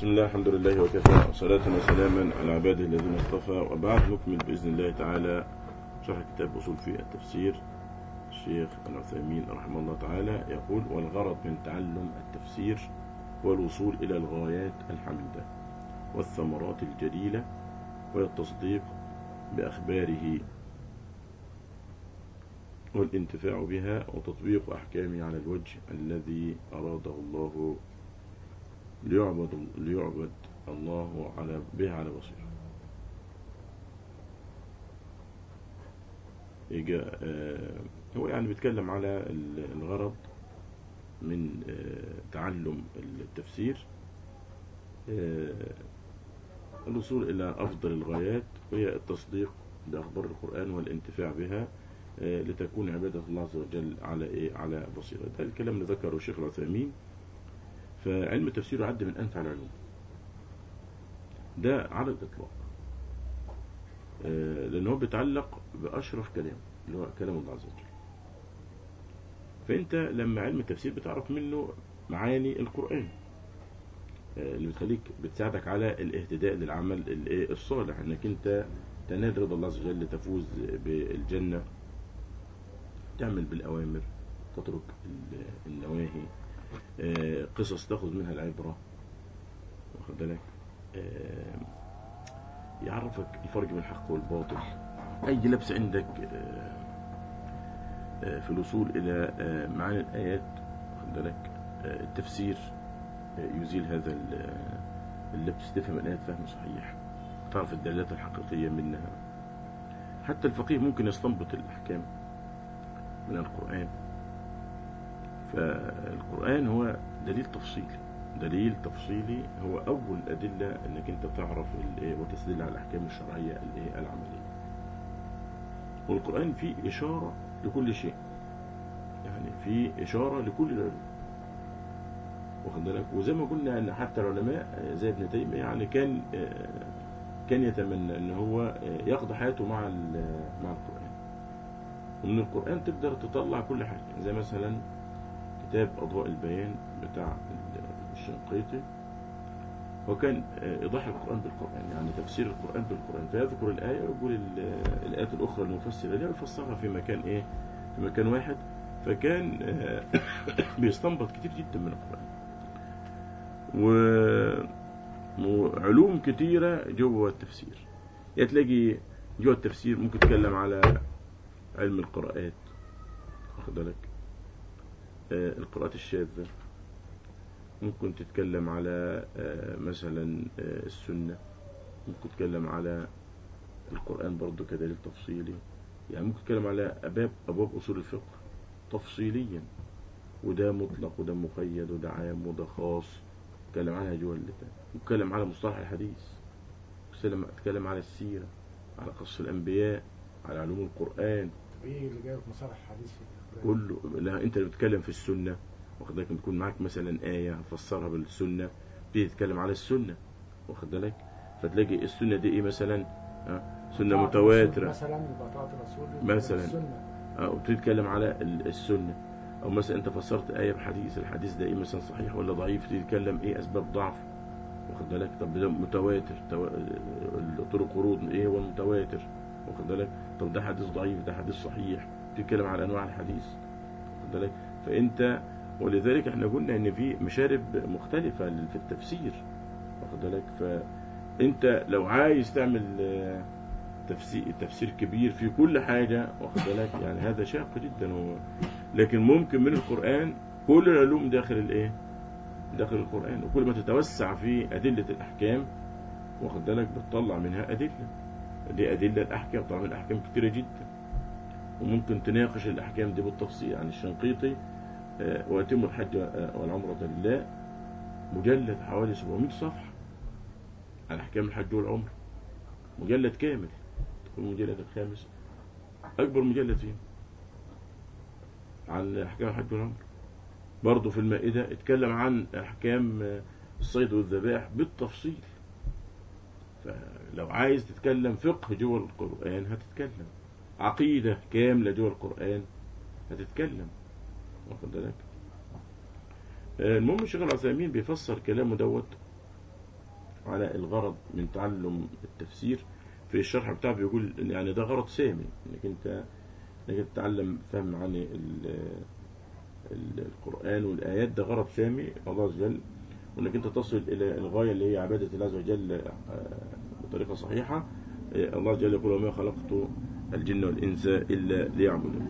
بسم الله الحمد لله وكفى وصلاة وسلاما على عباده الذين اصطفى وبعد نكمل بإذن الله تعالى شرح كتاب أصول في التفسير الشيخ العثيمين رحمه الله تعالى يقول والغرض من تعلم التفسير هو الوصول إلى الغايات الحميدة والثمرات الجليلة والتصديق بأخباره والانتفاع بها وتطبيق أحكامه على الوجه الذي أراده الله ليعبد, ليعبد الله على به على بصيرة هو يعني بيتكلم على الغرض من تعلم التفسير الوصول إلى أفضل الغايات وهي التصديق بأخبار القرآن والانتفاع بها لتكون عبادة الله عز وجل على إيه على بصيرة ده الكلام اللي ذكره الشيخ العثيمين فعلم التفسير يعد من أنفع العلوم ده على الإطلاق لأن هو بيتعلق بأشرف كلام اللي هو كلام الله عز وجل فأنت لما علم التفسير بتعرف منه معاني القرآن اللي بتخليك بتساعدك على الاهتداء للعمل الصالح انك انت تنال رضا الله عز وجل تفوز بالجنة تعمل بالأوامر تترك النواهي قصص تاخذ منها العبرة واخد بالك يعرفك الفرق بين الحق والباطل أي لبس عندك في الوصول إلى معاني الآيات واخد بالك التفسير يزيل هذا اللبس تفهم الآيات فهم صحيح تعرف الدلالات الحقيقية منها حتى الفقيه ممكن يستنبط الأحكام من القرآن فالقرآن هو دليل تفصيلي دليل تفصيلي هو أول أدلة أنك أنت تعرف وتستدل على الأحكام الشرعية العملية والقرآن فيه إشارة لكل شيء يعني فيه إشارة لكل العلوم واخد بالك وزي ما قلنا ان حتى العلماء زي ابن تيميه يعني كان كان يتمنى ان هو يقضي حياته مع مع القران ومن القران تقدر تطلع كل حاجه زي مثلا كتاب اضواء البيان بتاع الشنقيطي وكان ايضاح القران بالقران يعني تفسير القران بالقران فيذكر الايه ويقول الايات الاخرى المفسره لها ويفسرها في مكان ايه في مكان واحد فكان بيستنبط كتير جدا من القران و... وعلوم كتيرة جوه التفسير يعني تلاقي جوه التفسير ممكن تتكلم على علم القراءات واخد بالك آه القراءات الشاذة ممكن تتكلم على آه مثلا آه السنة ممكن تتكلم على القرآن برضو كدليل تفصيلي يعني ممكن تتكلم على أبواب أبواب أصول الفقه تفصيليا وده مطلق وده مقيد وده عام وده خاص اتكلم عنها جوه اللتان واتكلم على مصطلح الحديث اتكلم على السيرة على قصص الأنبياء على علوم القرآن ايه اللي جاي في مصطلح الحديث كله لا انت اللي بتتكلم في السنة واخد بالك بيكون معاك مثلا آية هتفسرها بالسنة تيجي تتكلم على السنة واخد بالك فتلاقي السنة دي ايه مثلا اه سنة متواترة مثلا يبقى طاعة الرسول مثلا السنة اه وتتكلم على السنة او مثلا انت فسرت آية بحديث الحديث ده ايه مثلا صحيح ولا ضعيف تتكلم ايه اسباب ضعف واخد بالك طب ده متواتر تو... طرق ورود ايه هو المتواتر واخد بالك طب ده حديث ضعيف ده حديث صحيح تتكلم على انواع الحديث واخد بالك فانت ولذلك احنا قلنا ان في مشارب مختلفة في التفسير واخد بالك فانت لو عايز تعمل تفسير تفسير كبير في كل حاجة واخد بالك يعني هذا شاق جدا هو لكن ممكن من القرآن كل العلوم داخل الايه داخل القرآن وكل ما تتوسع في أدلة الأحكام واخد بالك بتطلع منها أدلة دي أدلة الأحكام طبعا الأحكام كتيرة جدا وممكن تناقش الأحكام دي بالتفصيل عن الشنقيطي ويتم الحج والعمرة لله مجلد حوالي 700 صفحة عن أحكام الحج والعمرة مجلد كامل تكون المجلد الخامس أكبر مجلد فيه عن أحكام الحج والعمرة برضه في المائدة اتكلم عن أحكام الصيد والذبائح بالتفصيل فلو عايز تتكلم فقه جوه القرآن هتتكلم عقيدة كاملة جوه القرآن هتتكلم واخد بالك المهم الشيخ العثيمين بيفسر كلامه دوت على الغرض من تعلم التفسير في الشرح بتاعه بيقول إن يعني ده غرض سامي انك انت انك تتعلم فهم عن ال- ال- القرآن والآيات ده غرض سامي الله عز وجل وانك انت تصل الى الغاية اللي هي عبادة الله عز وجل آه، بطريقة صحيحة آه، الله عز وجل يقول وما خلقت الجن والإنس إلا ليعبدون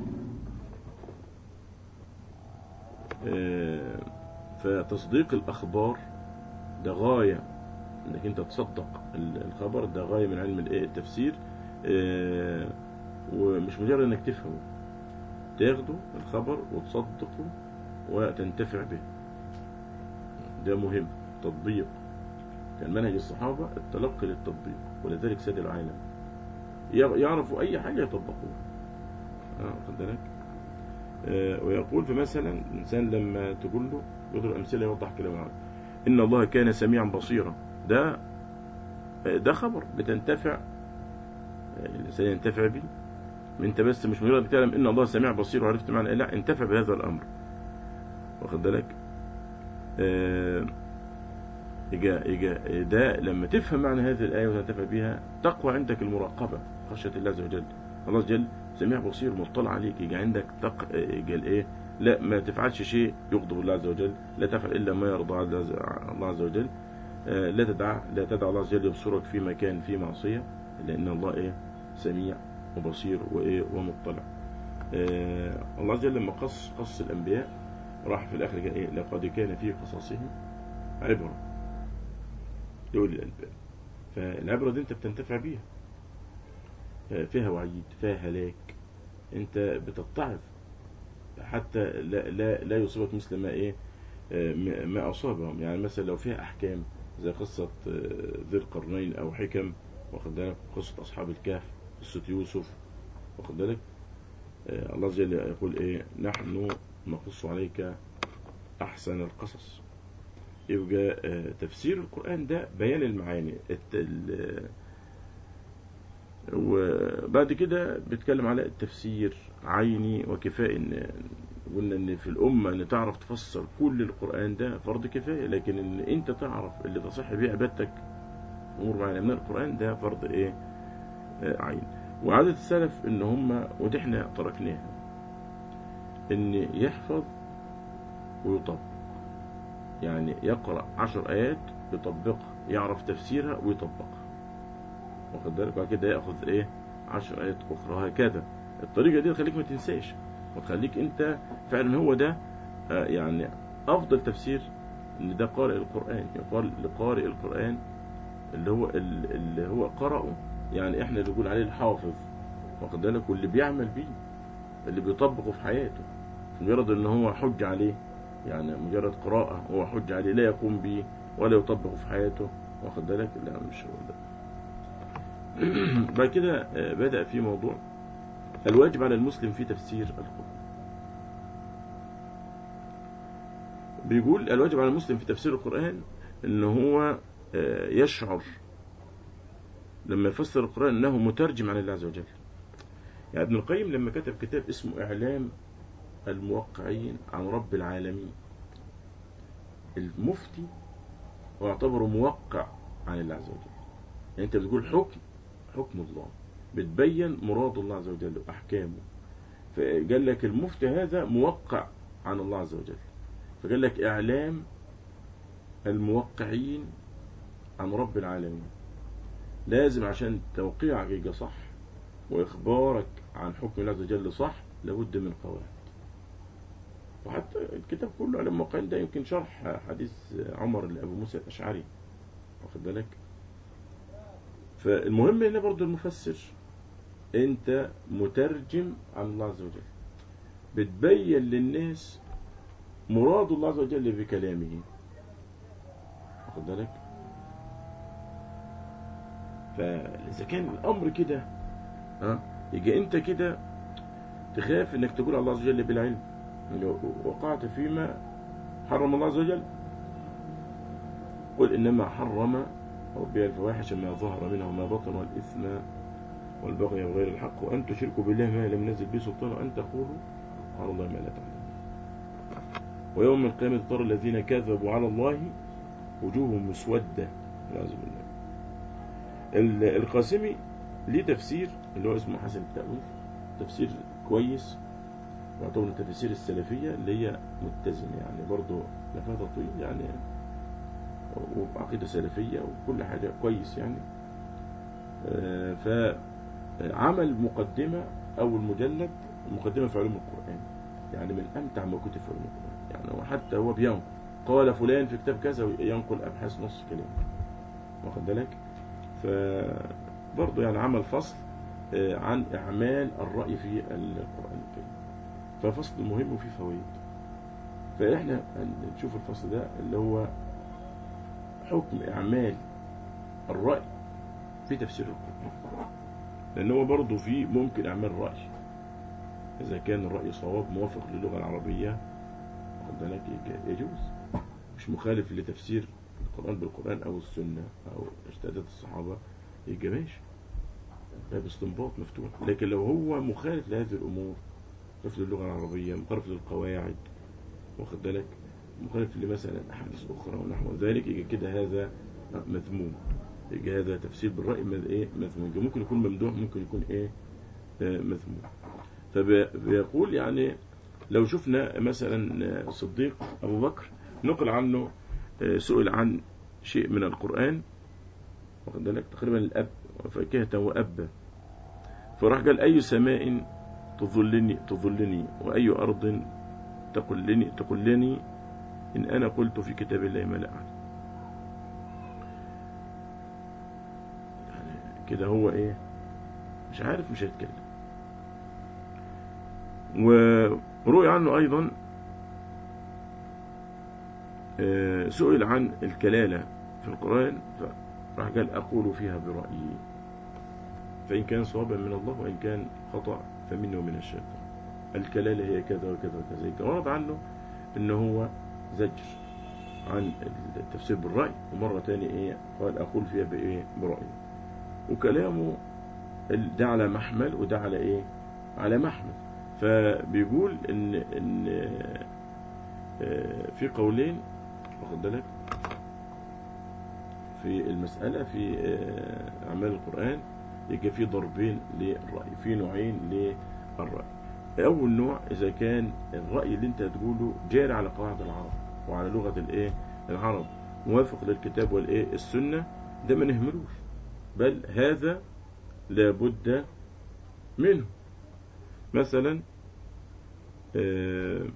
آه، فتصديق الأخبار ده غاية انك انت تصدق ال- الخبر ده غاية من علم الايه التفسير آه، ومش مجرد انك تفهمه تاخده الخبر وتصدقه وتنتفع به ده مهم تطبيق كان منهج الصحابة التلقي للتطبيق ولذلك ساد العالم يع- يعرفوا أي حاجة يطبقوها آه، خد بالك آه، ويقول فمثلا الإنسان لما تقول له يضرب أمثلة يوضح كلام معاه إن الله كان سميعا بصيرا ده آه، ده خبر بتنتفع آه، الإنسان ينتفع به انت بس مش مجرد تتكلم ان الله سميع بصير وعرفت معنى إيه، لا انتفع بهذا الامر واخد بالك آه، إجا إجا ده لما تفهم معنى هذه الآية وتنتفع بها تقوى عندك المراقبة خشية الله عز وجل الله عز وجل سميع بصير مطلع عليك يجي عندك تق يجي الايه لا ما تفعلش شيء يغضب الله عز وجل لا تفعل الا ما يرضى الله عز وجل آه، لا تدع لا تدع الله عز وجل يبصرك في مكان فيه معصية لأن الله ايه سميع وبصير وايه ومطلع آه، الله عز وجل لما قص قص الأنبياء راح في الآخر قال ايه لقد كان في قصصهم عبرة لأولي الألباب فالعبرة دي أنت بتنتفع بيها آه، فيها وعيد فيها هلاك أنت بتتعظ حتى لا لا لا يصيبك مثل ما ايه آه، ما- ما أصابهم يعني مثلا لو فيها أحكام زي قصة آه، ذي القرنين أو حكم واخد بالك قصة أصحاب الكهف قصة يوسف واخد بالك آه، الله عز وجل يقول إيه نحن نقص عليك أحسن القصص يبقى آه، تفسير القرآن ده بيان المعاني الت- ال- وبعد كده بيتكلم على التفسير عيني وكفائي ان قلنا ان في الامه ان تعرف تفسر كل القران ده فرض كفايه لكن ان انت تعرف اللي تصح بيه عبادتك امور معينه من القران ده فرض ايه آه، عين وعاده السلف ان هم ودي احنا تركناها ان يحفظ ويطبق يعني يقرا عشر ايات يطبقها يعرف تفسيرها ويطبقها واخد بالك بعد كده ياخذ ايه عشر ايات اخرى هكذا الطريقه دي تخليك ما تنساش وتخليك انت فعلا هو ده آه، يعني افضل تفسير ان ده قارئ القران يقال لقارئ القران اللي هو اللي هو قرأه يعني احنا اللي نقول عليه الحافظ واخد بالك واللي بيعمل بيه اللي بيطبقه في حياته مش مجرد ان هو حج عليه يعني مجرد قراءة هو حج عليه لا يقوم به ولا يطبقه في حياته واخد بالك لا مش هو ده بعد كده آه، بدأ في موضوع الواجب على المسلم في تفسير القرآن بيقول الواجب على المسلم في تفسير القرآن ان هو آه، يشعر لما يفسر القرآن انه مترجم عن الله عز وجل يعني ابن القيم لما كتب كتاب اسمه اعلام الموقعين عن رب العالمين المفتي هو يعتبر موقع عن الله عز وجل يعني انت بتقول حكم حكم الله بتبين مراد الله عز وجل واحكامه فقال لك المفتي هذا موقع عن الله عز وجل فقال لك اعلام الموقعين عن رب العالمين لازم عشان توقيعك يبقى صح واخبارك عن حكم الله عز وجل صح لابد من قواعد وحتى الكتاب كله على الموقعين ده يمكن شرح حديث عمر لأبو موسى الأشعري واخد بالك فالمهم هنا برضو المفسر انت مترجم عن الله عز وجل بتبين للناس مراد الله عز وجل بكلامه واخد بالك فإذا كان الأمر كده ها يجي أنت كده تخاف إنك تقول على الله عز وجل بالعلم لو وقعت فيما حرم الله عز وجل قل إنما حرم ربي الفواحش ما ظهر منها وما بطن والإثم والبغي بغير الحق وأن تشركوا بالله ما لم ينزل به سلطان وأن تقولوا على الله ما لا تعلمون ويوم القيامة ترى الذين كذبوا على الله وجوههم مسودة والعياذ بالله ال- القاسمي ليه تفسير اللي هو اسمه حسن التأويل تفسير كويس يعتبر من التفاسير السلفية اللي هي متزنة يعني برضه لفها تطويل يعني وبعقيدة سلفية وكل حاجة كويس يعني آه، فعمل مقدمة أول مجلد مقدمة في علوم القرآن يعني من أمتع ما كتب في علوم القرآن يعني هو حتى هو بينقل قال فلان في كتاب كذا وينقل أبحاث نص كلام واخد بالك فبرضه يعني عمل فصل آه، عن إعمال الرأي في القرآن الكريم ففصل مهم وفيه فوائد فإحنا نشوف الفصل ده اللي هو حكم إعمال الرأي في تفسير القرآن لأن هو برضه فيه ممكن إعمال رأي إذا كان الرأي صواب موافق للغة العربية واخد بالك يج- يجوز مش مخالف لتفسير القرآن بالقرآن أو السنة أو اجتهادات الصحابة يبقى ماشي ده باستنباط مفتوح لكن لو هو مخالف لهذه الأمور مخالف للغة العربية مخالف للقواعد واخد بالك مخالف لمثلا أحاديث أخرى ونحو ذلك يبقى كده هذا مذموم يبقى هذا تفسير بالرأي مذ- إيه مذموم يبقى ممكن يكون ممدوح ممكن يكون إيه آه، مذموم فبيقول يعني لو شفنا مثلا صديق أبو بكر نقل عنه آه، سئل عن شيء من القرآن واخد بالك تقريبا الأب وفاكهة وأب فراح قال أي سماء تظلني تظلني وأي أرض تقلني تقلني إن أنا قلت في كتاب الله ما لا أعلم يعني كده هو إيه مش عارف مش هيتكلم وروي عنه أيضا آه، سئل عن الكلالة في القرآن فراح قال أقول فيها برأيي فإن كان صوابا من الله وإن كان خطأ فمني ومن الشيطان الكلالة هي كذا وكذا وكذا يبقى ورد عنه إن هو زجر عن التفسير بالرأي ومرة تاني إيه قال أقول فيها بإيه برأيي وكلامه ال- ده على محمل وده على إيه على محمل فبيقول إن إن آه، في قولين واخد بالك في المسألة في آه، أعمال القرآن يبقى في ضربين للرأي في نوعين للرأي أول نوع إذا كان الرأي اللي أنت تقوله جاري على قواعد العرب وعلى لغة الإيه العرب موافق للكتاب والإيه السنة ده ما نهملوش بل هذا لابد منه مثلا آه،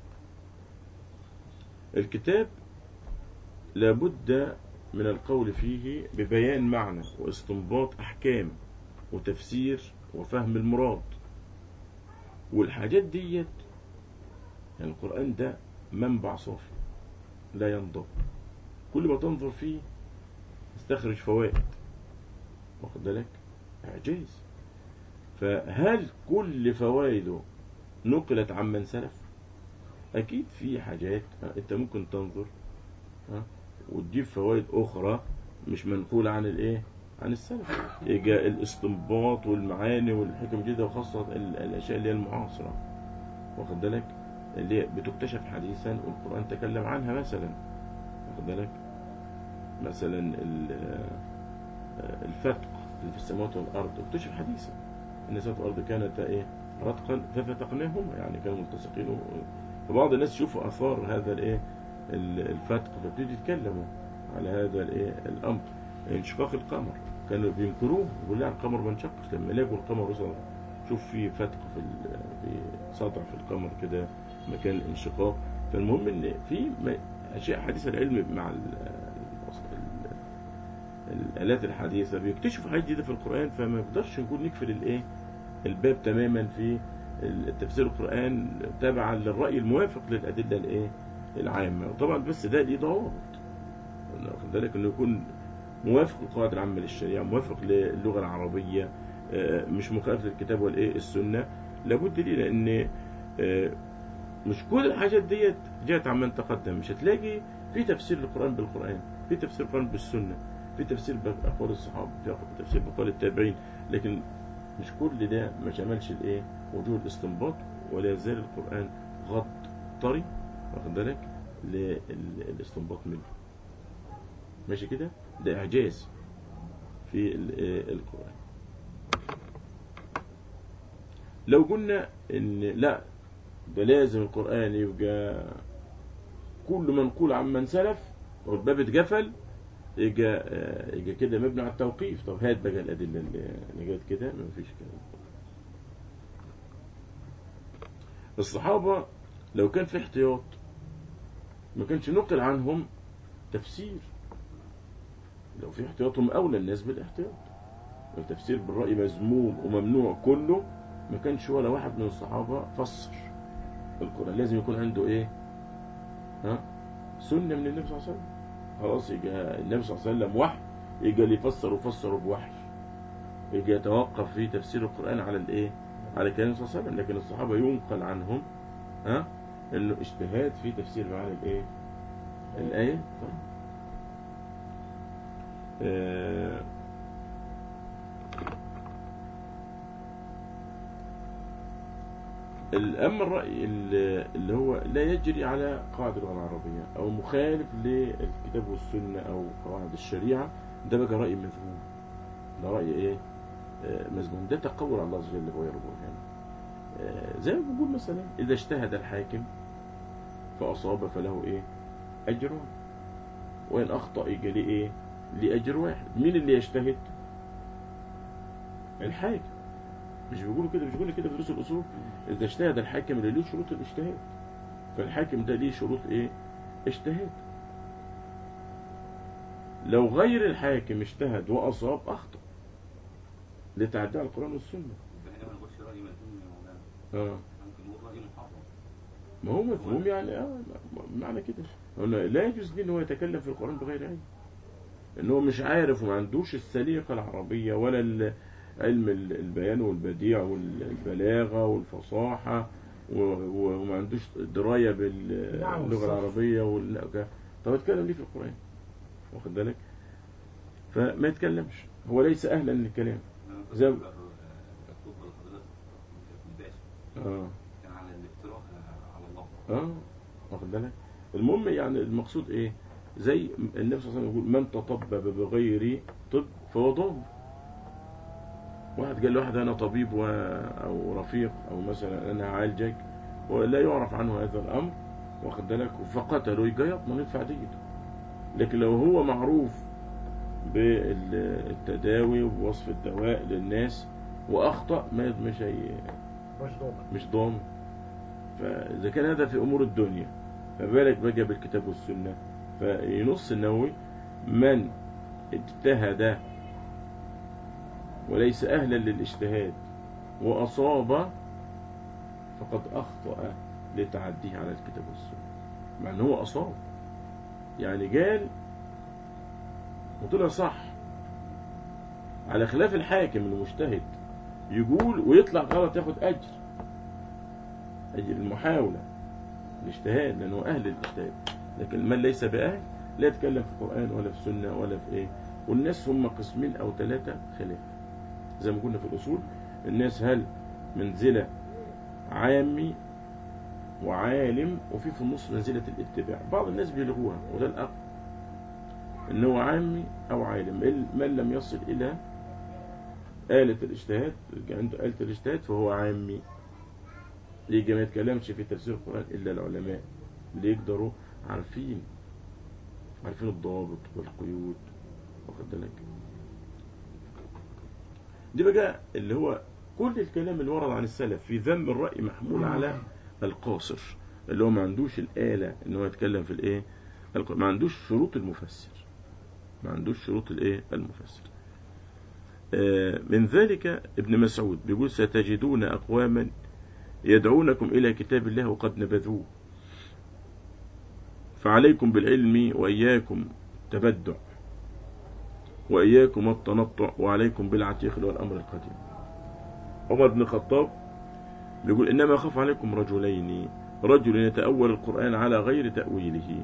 الكتاب لابد من القول فيه ببيان معنى واستنباط أحكام وتفسير وفهم المراد والحاجات ديت يعني القرآن ده منبع صافي لا ينضب كل ما تنظر فيه تستخرج فوائد واخد بالك إعجاز فهل كل فوائده نقلت عمن سلف أكيد في حاجات ها، أنت ممكن تنظر ها، وتجيب فوائد أخرى مش منقولة عن الإيه عن السلف يجي الاستنباط والمعاني والحكم الجديدة وخاصة ال- الأشياء اللي هي المعاصرة واخد بالك اللي هي بتكتشف حديثا والقرآن تكلم عنها مثلا واخد بالك مثلا ال- آه، الفتق اللي في السماوات والأرض اكتشف حديثا أن السماوات والأرض كانتا إيه رتقا ففتقناهما يعني كانوا ملتصقين و- فبعض الناس يشوفوا آثار هذا الإيه ال- الفتق فبتيجي يتكلموا على هذا الإيه الأمر انشقاق القمر كانوا بينكروه يقول لا القمر ما انشقش لما لقوا القمر وصل شوف في فتق في ال- في سطع في القمر كده مكان الانشقاق فالمهم ان في م- اشياء حديثه العلم مع ال- ال- الالات الحديثه بيكتشفوا حاجات جديده في القران فما نقدرش نقول نقفل الايه الباب تماما في التفسير القران تبعا للراي الموافق للادله الايه العامه وطبعا بس ده ليه ضوابط واخد بالك انه يكون موافق للقواعد العامه للشريعه موافق للغه العربيه آه، مش مخالف للكتاب والايه السنه لابد ليه لان آه، مش كل الحاجات ديت جاءت عمن تقدم مش هتلاقي في تفسير للقران بالقران في تفسير القران بالسنه في تفسير باقوال الصحابه في تفسير باقوال التابعين لكن مش كل ده ما شملش الايه وجوه الاستنباط ولا يزال القران غض طري واخد بالك للاستنباط منه ماشي كده ده إعجاز في ال- آه، القرآن لو قلنا إن لا ده لازم القرآن يبقى كل منقول عن من سلف والباب اتقفل يجي آه، يجي كده مبني على التوقيف طب هات بقى الأدلة اللي اللي جت كده مفيش كلام الصحابة لو كان في احتياط ما كانش نقل عنهم تفسير لو في احتياطهم أولى الناس بالاحتياط التفسير بالرأي مذموم وممنوع كله ما كانش ولا واحد من الصحابة فسر القرآن لازم يكون عنده ايه ها سنة من النبي صلى الله عليه وسلم خلاص يجي النبي صلى الله عليه وسلم وحي يجي اللي يفسر وفسره بوحي يجي يتوقف في تفسير القرآن على الايه على كلام صلى الله عليه وسلم لكن الصحابة ينقل عنهم ها انه اجتهاد في تفسير معاني الايه الآية طيب. آه الأما الرأي اللي اللي هو لا يجري على قواعد اللغة العربية أو مخالف للكتاب والسنة أو قواعد الشريعة ده بقى رأي مذموم ده رأي إيه آه، مذموم ده تقول على الله عز وجل وغير برهان آه، زي ما بنقول مثلا إذا اجتهد الحاكم فأصاب فله إيه أجر وإن أخطأ يجي ليه إيه لأجر واحد مين اللي يجتهد الحاكم مش بيقولوا كده مش بيقولوا كده في دروس الأصول إذا اجتهد الحاكم اللي له شروط الاجتهاد فالحاكم ده ليه شروط إيه اجتهاد لو غير الحاكم اجتهد وأصاب أخطأ لتعدي على القرآن والسنة احنا ما نقولش رأي مذموم يا مولانا آه. ممكن نقول رأي محرم ما هو مفهوم يعني اه معنى كده قلنا لا يجوز ليه ان هو يتكلم في القرآن بغير علم ان هو مش عارف وما عندوش السليقة العربية ولا ال- علم ال- البيان والبديع والبلاغة والفصاحة و- و- وما عندوش دراية نعم، باللغة بالصح. العربية وال... طب يتكلم ليه في القرآن واخد بالك فما يتكلمش هو ليس أهلا للكلام انا كنت زي- بذكر، آه، مكتوب لحضرتك في الباشا اه كان على الافتراء آه، على الله اه واخد بالك المهم يعني المقصود ايه زي النبي صلى الله عليه وسلم يقول من تطبب بغير طب فهو ضال واحد قال لواحد انا طبيب و... او رفيق او مثلا انا عالجك ولا يعرف عنه هذا الامر واخد بالك فقتله يبقى يضمن يدفع ديته لكن لو هو معروف بالتداوي وبوصف الدواء للناس واخطا ما مش هي مش ضامن مش ضامن فإذا كان هذا في أمور الدنيا فبالك بقى بالكتاب والسنة فينص النووي من اجتهد وليس أهلا للاجتهاد وأصاب فقد أخطأ لتعديه على الكتاب والسنة مع أنه هو أصاب يعني قال وطلع صح على خلاف الحاكم المجتهد يقول ويطلع غلط ياخد أجر أجر المحاولة الاجتهاد لأنه أهل الاجتهاد لكن من ليس بأهل لا يتكلم في القرآن ولا في السنة ولا في إيه والناس هم قسمين أو ثلاثة خلاف زي ما قلنا في الأصول الناس هل منزلة عامي وعالم وفي في النص منزلة الاتباع بعض الناس بيلغوها وده الأقل إن هو عامي أو عالم من لم يصل إلى آلة الاجتهاد عنده آلة الاجتهاد فهو عامي يجي ما يتكلمش في تفسير القرآن إلا العلماء اللي يقدروا عارفين عارفين الضوابط والقيود واخد بالك دي بقى اللي هو كل الكلام اللي ورد عن السلف في ذم الرأي محمول على القاصر اللي هو ما عندوش الآلة ان هو يتكلم في الايه الق- ما عندوش شروط المفسر ما عندوش شروط الايه المفسر آه، من ذلك ابن مسعود بيقول ستجدون أقواما يدعونكم إلى كتاب الله وقد نبذوه فعليكم بالعلم وإياكم تبدع وإياكم التنطع وعليكم بالعتيق اللي هو الأمر القديم عمر بن الخطاب بيقول إنما أخاف عليكم رجلين رجل يتأول القرآن على غير تأويله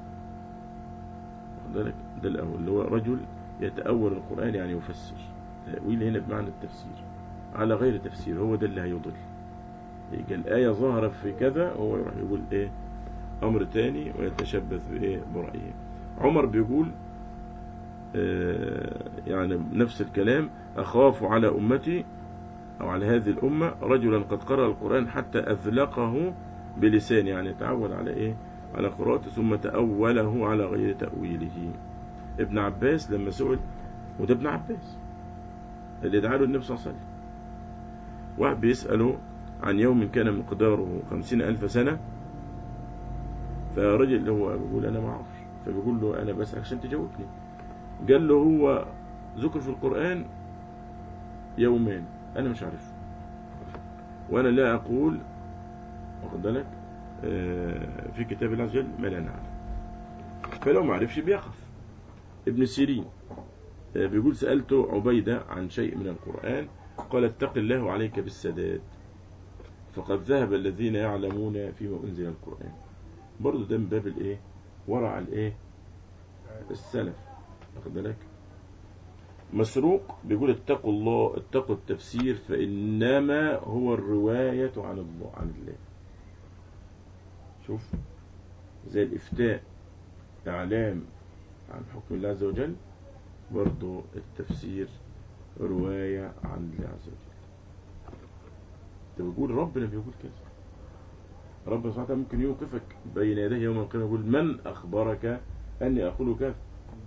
واخد بالك؟ ده الأول اللي هو رجل يتأول القرآن يعني يفسر تأويل هنا بمعنى التفسير على غير تفسير هو ده اللي هيضل يجي الآية ظاهرة في كذا هو يروح يقول إيه أمر تاني ويتشبث بإيه برأيه عمر بيقول آه، يعني نفس الكلام أخاف على أمتي أو على هذه الأمة رجلا قد قرأ القرآن حتى أذلقه بلسان يعني تعود على إيه على قراءته ثم تأوله على غير تأويله ابن عباس لما سئل وده ابن عباس اللي دعا له النبي صلى الله عليه وسلم واحد بيسأله عن يوم كان مقداره خمسين ألف سنة فرجل اللي هو بيقول أنا ما أعرفش فبيقول له أنا بسألك عشان تجاوبني قال له هو ذكر في القرآن يومين أنا مش عارفه وأنا لا أقول واخد بالك آه، في كتاب الله عز وجل ما لا نعلم فلو ما عرفش بيقف ابن سيرين آه، بيقول سألت عبيدة عن شيء من القرآن قال اتق الله عليك بالسداد فقد ذهب الذين يعلمون فيما أنزل القرآن برضه ده من باب الايه ورع الايه السلف واخد بالك مسروق بيقول اتقوا الله اتقوا التفسير فإنما هو الرواية عن الله عن الله شوف زي الإفتاء إعلام عن حكم الله عز وجل برضو التفسير رواية عن الله عز وجل ده بيقول ربنا بيقول كذا ربنا سبحانه وتعالى ممكن يوقفك بين يديه يوم القيامة يقول من أخبرك أني أقول كذا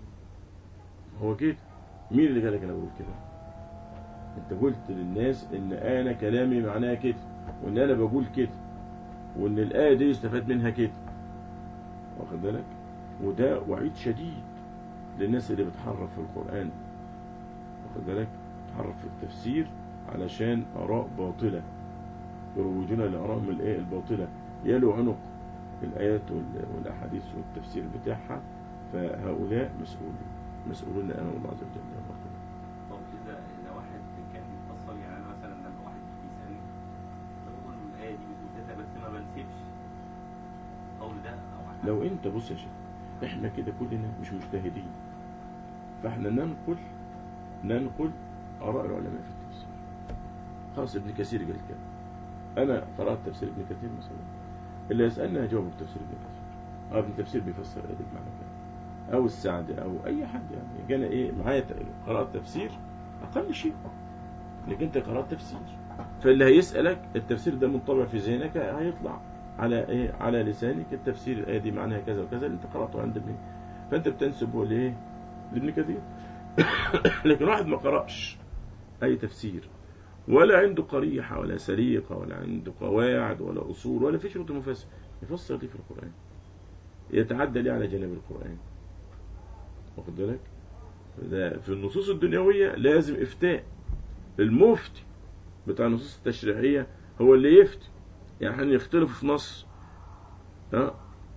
هو كده مين اللي قالك أنا بقول كده أنت قلت للناس إن أنا كلامي معناه كده وإن أنا بقول كده وإن الآية دي استفاد منها كده واخد بالك وده وعيد شديد للناس اللي بتحرف في القرآن واخد بالك تحرف في التفسير علشان آراء باطلة يروجون لآرائهم الإيه الباطلة يلو عنق الآيات وال- والأحاديث والتفسير بتاعها فهؤلاء مسؤولون مسؤولون أمام الله عز وجل يوم القيامة طب اذا اذا واحد كان بيفصل يعني انا مثلا لما واحد بيسالني بقول له الايه دي بتقول كذا بس ما بنسبش قول ده او لو أنت بص يا شيخ إحنا كده كلنا مش مجتهدين فإحنا ننقل ننقل آراء العلماء في التفسير خلاص ابن كثير قال كده أنا قرأت تفسير ابن كثير مثلا اللي يسألني هجاوبه بتفسير ابن كثير أو ابن كثير بيفسر إيه بمعنى كده أو السعدي أو أي حد يعني جانا إيه معايا ت- قراءة تفسير أقل شيء لكن أنت قرأت تفسير فاللي هيسألك التفسير ده منطبع في ذهنك هيطلع على إيه على لسانك التفسير الآية دي معناها كذا وكذا اللي أنت قرأته عند ابن فأنت بتنسبه لإيه لابن كثير لكن واحد ما قرأش أي تفسير ولا عنده قريحة ولا سليقة ولا عنده قواعد ولا أصول ولا في شروط مفسر يفسر دي في القرآن يتعدى ليه على جانب القرآن واخد بالك ده في النصوص الدنيوية لازم إفتاء المفتي بتاع النصوص التشريعية هو اللي يفتي يعني احنا يختلفوا في نص ها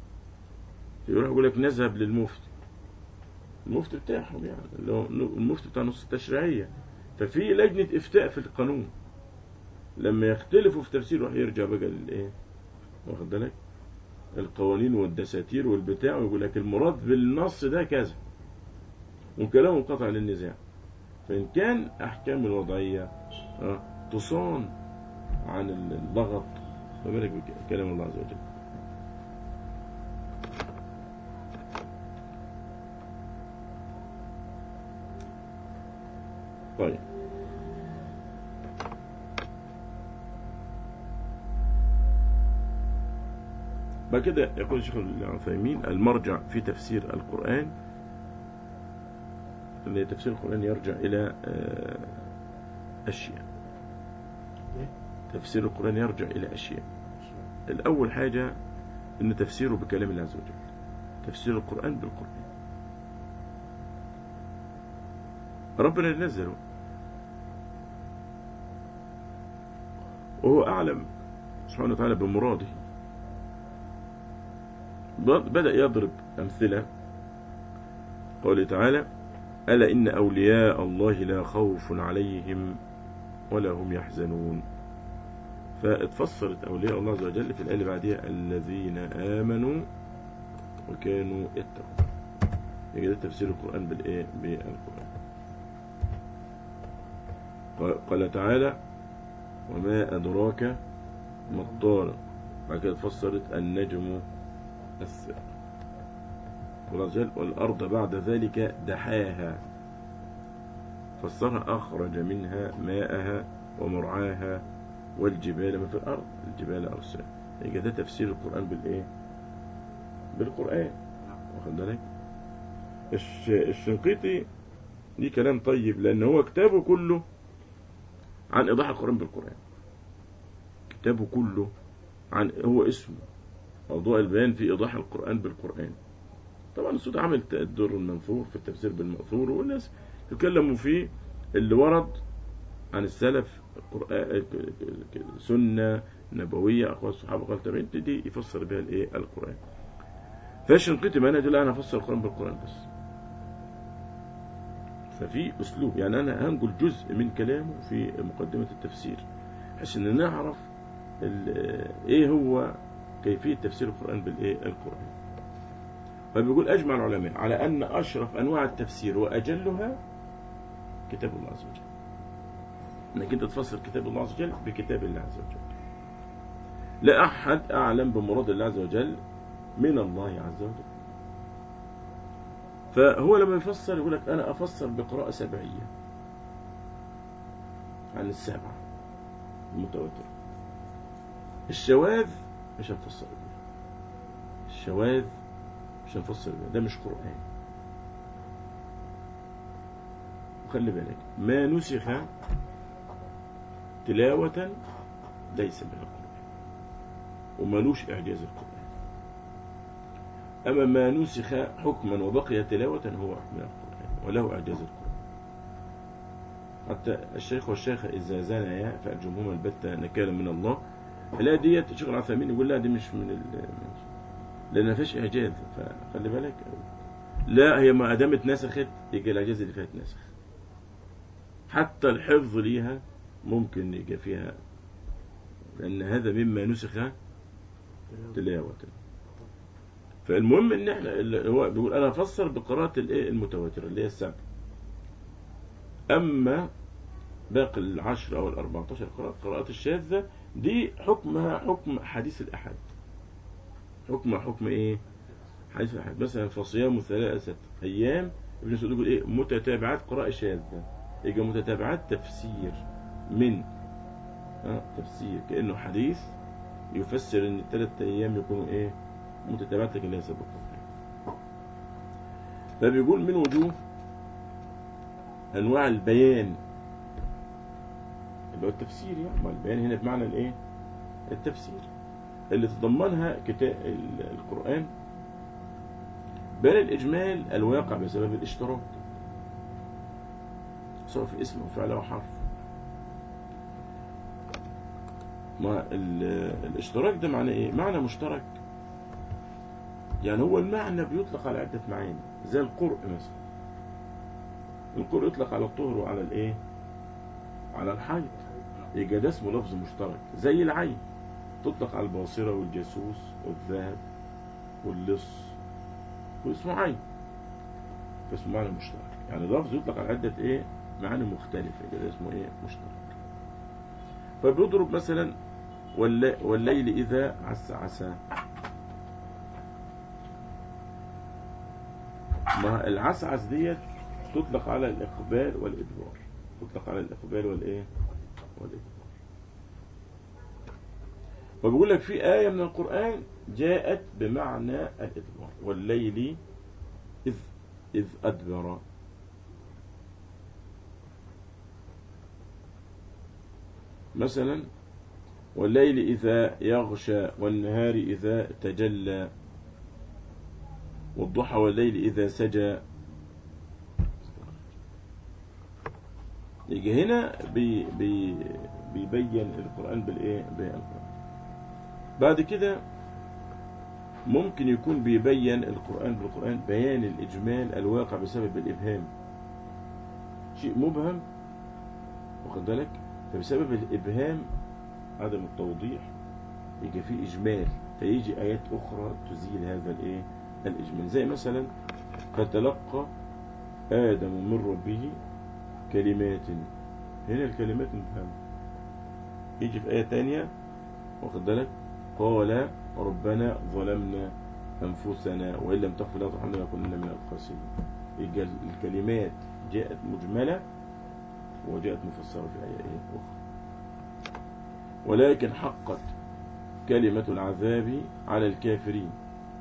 يروح يقول لك نذهب للمفتي المفتي بتاعهم يعني اللي هو المفتي بتاع النصوص التشريعية ففي لجنة إفتاء في القانون لما يختلفوا في تفسير راح يرجع بقى للإيه واخد بالك القوانين والدساتير والبتاع ويقول لك المراد بالنص ده كذا وكلامه قطع للنزاع فإن كان أحكام الوضعية آه، تصان عن اللغط فما بالك بكلام الله عز وجل طيب بعد كده يقول الشيخ العثيمين المرجع في تفسير القرآن أن تفسير القرآن يرجع إلى آه، أشياء تفسير القرآن يرجع إلى أشياء الأول حاجة أن تفسيره بكلام الله عز وجل تفسير القرآن بالقرآن ربنا اللي نزله وهو أعلم سبحانه وتعالى بمراده بدأ يضرب أمثلة قوله تعالى ألا إن أولياء الله لا خوف عليهم ولا هم يحزنون فاتفسرت أولياء الله عز وجل في الآية اللي بعدها الذين آمنوا وكانوا يتقون يجي ده تفسير القرآن بالإيه بالقرآن قال تعالى وما أدراك ما الطارق بعد كده اتفسرت النجم الثاقب والله عز وجل والأرض بعد ذلك دحاها فسرها أخرج منها ماءها ومرعاها والجبال ما في الأرض الجبال أرساها يبقى ده تفسير القرآن بالإيه بالقرآن واخد بالك الش... الشنقيطي ليه كلام طيب لأن هو كتابه كله عن إيضاح القرآن بالقرآن كتابه كله عن هو اسمه موضوع البيان في إيضاح القرآن بالقرآن طبعا السود عمل الدور المنثور في التفسير بالمأثور والناس تكلموا فيه اللي ورد عن السلف القرآن سنة نبوية أقوال الصحابة قال تابعين دي يفسر بها الإيه القرآن فالشنقيطي ما لا أنا أفسر القرآن بالقرآن بس ففي أسلوب يعني أنا هنقل جزء من كلامه في مقدمة التفسير بحيث إن نعرف إيه هو كيفية تفسير القرآن بالإيه القرآن فبيقول أجمع العلماء على أن أشرف أنواع التفسير وأجلها كتاب الله عز وجل أنك أنت تفسر كتاب الله عز وجل بكتاب الله عز وجل لا أحد أعلم بمراد الله عز وجل من الله عز وجل فهو لما يفسر يقول لك أنا أفسر بقراءة سبعية عن السبعة المتواترة الشواذ مش هنفسر بيها الشواذ مش هنفسر بيها ده مش قرآن وخلي بالك ما نسخ تلاوة ليس من القرآن ومالوش إعجاز القرآن أما ما نسخ حكما وبقي تلاوة هو من القرآن وله إعجاز القرآن حتى الشيخ والشيخة إذا زنيا فأرجمهما البتة نكالا من الله لا ديت الشيخ العثيمين يقول لا دي مش من ال لأن ما فيش إعجاز فخلي بالك لا هي ما أدام اتنسخت يجي الإعجاز اللي فيها اتنسخ حتى الحفظ ليها ممكن يجي فيها لأن هذا مما نسخ تلاوة فالمهم ان احنا هو بيقول انا افسر بقراءة الايه المتواترة اللي هي السبع اما باقي العشر او الاربعتاشر قراءة قراءات الشاذة دي حكمها حكم حديث الاحد حكمها حكم ايه حديث الاحد مثلا فصيام ثلاثة ايام ابن مسعود يقول ايه متتابعات قراءة شاذة يبقى متتابعات تفسير من آه تفسير كأنه حديث يفسر ان الثلاث ايام يكونوا ايه متتابعات لكن ليس بالقرآن فبيقول من وجوه أنواع البيان اللي هو التفسير يعني ما البيان هنا بمعنى الايه التفسير اللي تضمنها كتاب القرآن بين الإجمال الواقع بسبب الاشتراك سواء في اسم وفعل أو حرف ما الاشتراك ده معنى ايه معنى مشترك يعني هو المعنى بيطلق على عدة معاني زي القرء مثلا القرء يطلق على الطهر وعلى الايه على الحيض يبقى ده اسمه لفظ مشترك زي العين تطلق على الباصرة والجاسوس والذهب واللص واسمه عين فاسمه معنى مشترك يعني لفظ يطلق على عدة ايه معاني مختلفة يبقى ده اسمه ايه مشترك فبيضرب مثلا والليل إذا عس عسى ما العسعس ديت تطلق على الإقبال والإدبار تطلق على الإقبال والإيه والإدبار وبيقول لك في آية من القرآن جاءت بمعنى الإدبار والليل إذ إذ أدبر مثلا والليل إذا يغشى والنهار إذا تجلى والضحى والليل إذا سجى يجي هنا بي بي بيبين القرآن بالإيه بالقرآن بعد كده ممكن يكون بيبين القرآن بالقرآن بيان الإجمال الواقع بسبب الإبهام شيء مبهم واخد بالك فبسبب الإبهام عدم التوضيح يجي فيه إجمال فيجي آيات أخرى تزيل هذا الإيه الإجمال زي مثلا فتلقى آدم من ربه كلمات هنا الكلمات مفهمة يجي في آية تانية واخد بالك قال ربنا ظلمنا أنفسنا وإن لم تغفر لنا وترحمنا لنكونن من الخاسرين يبقى الكلمات جاءت مجملة وجاءت مفسرة في آية إيه أخرى ولكن حقت كلمة العذاب على الكافرين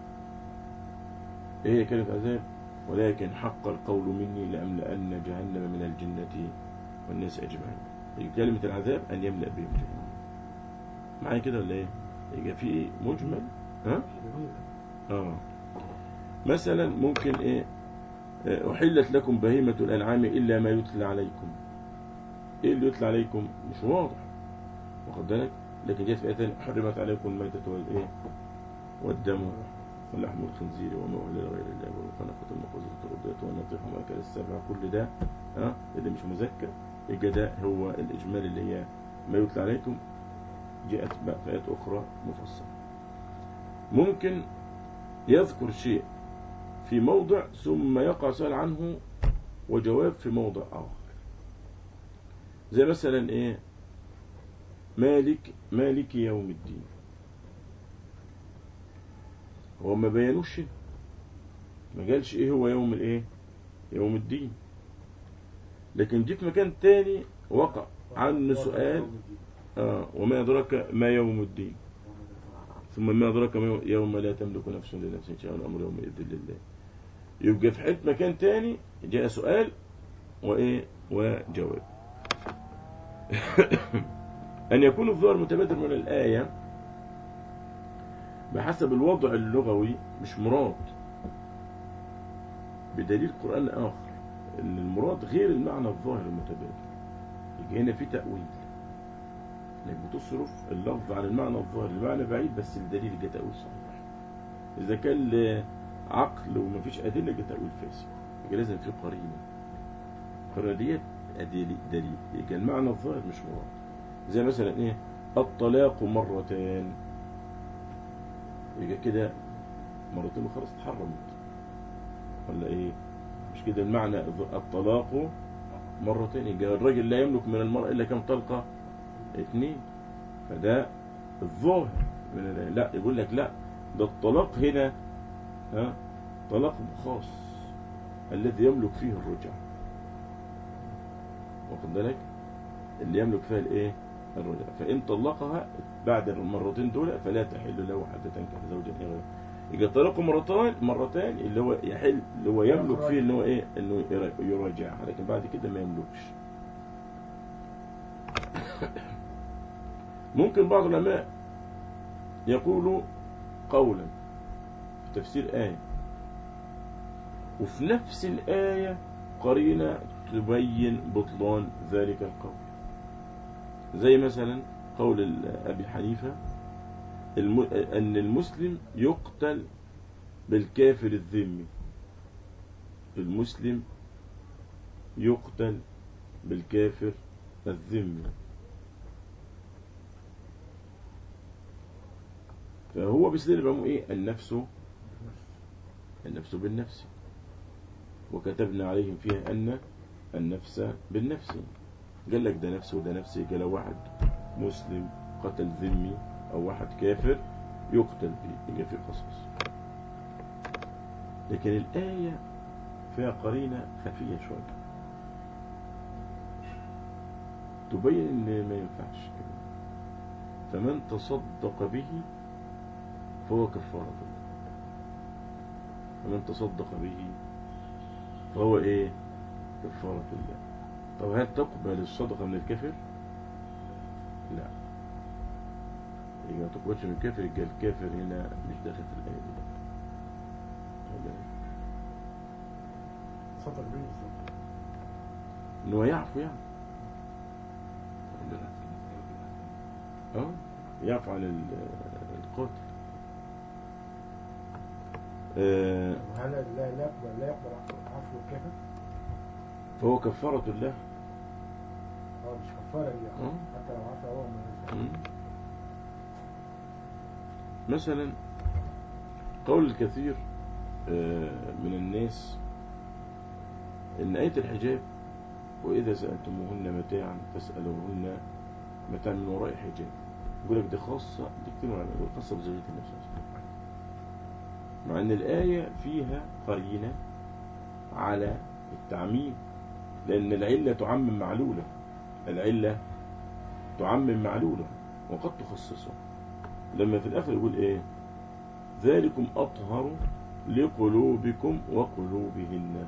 إيه هي كلمة عذاب ولكن حق القول مني لأملأن جهنم من الجنة والناس أجمعين كلمة العذاب أن يملأ بهم جهنم معايا كده ولا إيه يبقى في مجمل ها جميل آه. مثلا ممكن ايه آه، أحلت لكم بهيمة الأنعام إلا ما يتلى عليكم إيه اللي يتلى عليكم مش واضح واخد بالك لكن جاءت في آية تانية حرمت عليكم الميتة والإيه والدم ولحم الخنزير وما أهل لغير الله والخنقة المخوزة الردات والنطيح وما أكل السبع كل ده ها اللي مش مذكر يبقى ده هو الإجمال اللي هي ما يتلى عليكم جاءت بقى في آيات أخرى مفصلة ممكن يذكر شيء في موضع ثم يقع سؤال عنه وجواب في موضع آخر زي مثلا إيه مالك مالك يوم الدين هو ما بينوش ما قالش ايه هو يوم الايه يوم الدين لكن جه في مكان تاني وقع عنه سؤال آه وما أدراك ما يوم الدين ثم ما أدراك ما يوم- يوم لا تملك نفس لنفس شيئا الأمر يومئذ لله يبقى في حته مكان تاني جاء سؤال وإيه وجواب أن يكون الظاهر متبادر من الآية بحسب الوضع اللغوي مش مراد بدليل قرآن آخر أن المراد غير المعنى الظاهر المتبادر يجي هنا في تأويل انك بتصرف اللفظ عن المعنى الظاهر المعنى بعيد بس الدليل جه تأويل صحيح إذا كان ل- عقل ومفيش أدلة جه تأويل فاسد يبقى لازم في قرينة القرينة ديت أدلة دليل يبقى المعنى الظاهر مش مراد زي مثلا إيه الطلاق مرتان يبقى كده مرتين وخلاص اتحرمت ولا إيه مش كده المعنى الظ- الطلاق مرتين يبقى الراجل لا يملك من المرأة إلا كم طلقة اثنين فده الظاهر من ال- لا يقول لك لا ده الطلاق هنا ها طلاق خاص الذي يملك فيه الرجع واخد بالك اللي يملك فيها الايه الرجع فان طلقها بعد المرتين دول فلا تحل له حتى تنكح زوجا غيره يبقى طلاقه مرتين مرتين اللي هو يحل اللي هو يملك فيه ان هو ايه انه يرا- يراجعها لكن بعد كده ما يملكش ممكن بعض العلماء يقولوا قولا في تفسير آية وفي نفس الآية قرينة تبين بطلان ذلك القول زي مثلا قول ال- أبي حنيفة الم... أن المسلم يقتل بالكافر الذمي المسلم يقتل بالكافر الذمي فهو بيستدل بقى ايه النفس النفس بالنفس وكتبنا عليهم فيها ان النفس بالنفس قال لك ده نفس وده نفس قال لو واحد مسلم قتل ذمي او واحد كافر يقتل به يبقى في قصص لكن الآية فيها قرينة خفية شوية تبين ان ما ينفعش كده فمن تصدق به فهو كفارة له فمن تصدق به فهو ايه كفارة الله طب هل تقبل الصدقة من الكافر لا يبقى ما تقبلش من الكافر يبقى الكافر هنا مش داخل في الآية دي ولا إيه؟ صدق بيه بالظبط ان هو يعفو يعني اه يعفو عن ال- القاتل آه، وهل لا لا يقبل لا يقبل عفو- عفو الكافر؟ فهو كفارة الله اه مش كفاره ليه آه. حتى لو عفى هو ما مم. مثلا قول الكثير آه، من الناس ان آية الحجاب وإذا سألتموهن متاعا فاسألوهن متاعا من وراء حجاب يقول لك دي خاصة دي كتير من العلماء يقول خاصة بزوجية النبي صلى الله عليه وسلم مع ان الآية فيها قرينة على التعميم لأن العلة تعمم معلولة العلة تعمم معلولة وقد تخصصه لما في الآخر يقول إيه ذلكم أطهر لقلوبكم وقلوبهن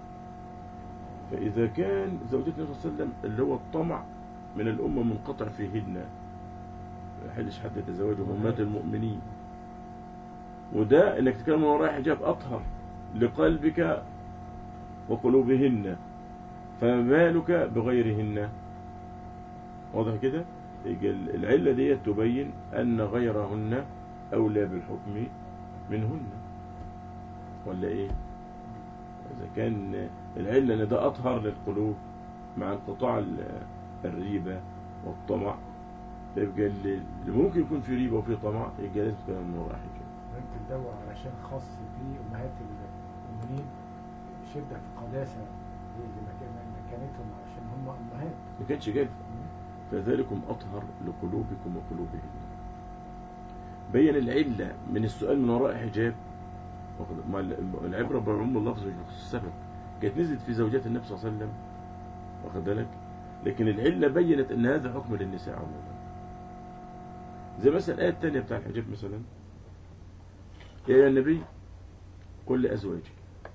فإذا كان زوجة النبي صلى الله عليه وسلم اللي هو الطمع من الأمة منقطع فيهن ما يحلش حد يتزوج أمهات المؤمنين وده انك تتكلم من وراء حجاب اطهر لقلبك وقلوبهن فما بالك بغيرهن واضح كده يجي العله دي تبين ان غيرهن اولى بالحكم منهن ولا ايه اذا كان العله ان ده اطهر للقلوب مع انقطاع ال- الريبه والطمع يبقى اللي اللي ممكن يكون في ريبه وفي طمع يبقى لازم تتكلم من وراء حجاب ممكن تدور علشان خاص في امهات المؤمنين شده في القداسه لمكان- مكانتهم علشان هم امهات ما كانش جاي فذلكم أطهر لقلوبكم وقلوبهم بين العلة من السؤال من وراء حجاب واخد- ما ال- العبرة بعموم اللفظ مش بخصوص السبب كانت نزلت في زوجات النبي صلى الله عليه وسلم واخد بالك لكن العلة بينت ان هذا حكم للنساء عموما زي مثلا الآية الثانية بتاع الحجاب مثلا يا أيها النبي قل لأزواجك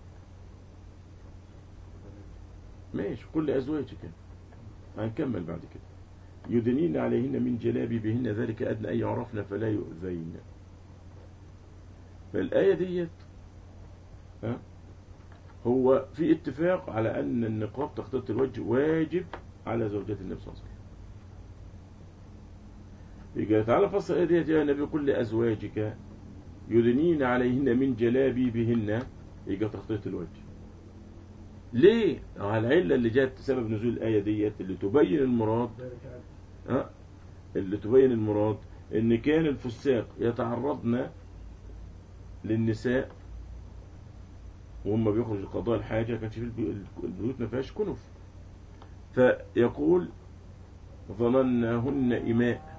ماشي قل لأزواجك هنكمل بعد كده يدنين عليهن من جلابيبهن ذلك أدنى أن يعرفن فلا يؤذين فالآية ديت ها هو في اتفاق على أن النقاب تغطية الوجه واجب على زوجات النبي صلى الله عليه وسلم يجي تعالى فصل الآية ديت يا نبي قل لأزواجك يدنين عليهن من جلابيبهن يجي تغطية الوجه ليه؟ آه العلة اللي جت سبب نزول الآية ديت اللي تبين المراد ذلك ها اللي تبين المراد ان كان الفساق يتعرضن للنساء وهم بيخرجوا قضاء الحاجة كانت في البي- البيوت ما فيهاش كنف فيقول ظننهن إماء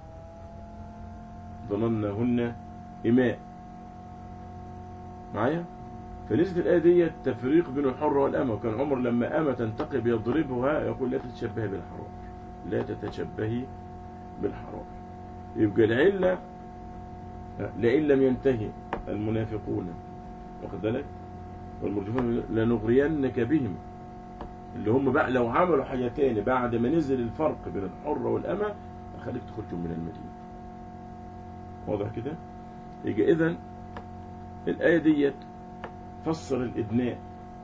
ظننهن إماء معايا فنزلت الآية دي تفريق بين الحر والأمة وكان عمر لما أمة تنتقب يضربها يقول لا تتشبهي بالحرام لا تتشبهي بالحرام يبقى العلة لئن لم ينتهي المنافقون واخد بالك والمرجفون لنغرينك بهم اللي هم بقى لو عملوا حاجة تاني بعد ما نزل الفرق بين الحرة والأمة هخليك تخرجوا من المدينة واضح كده يبقى إذن الآية ديت فسر الإدناء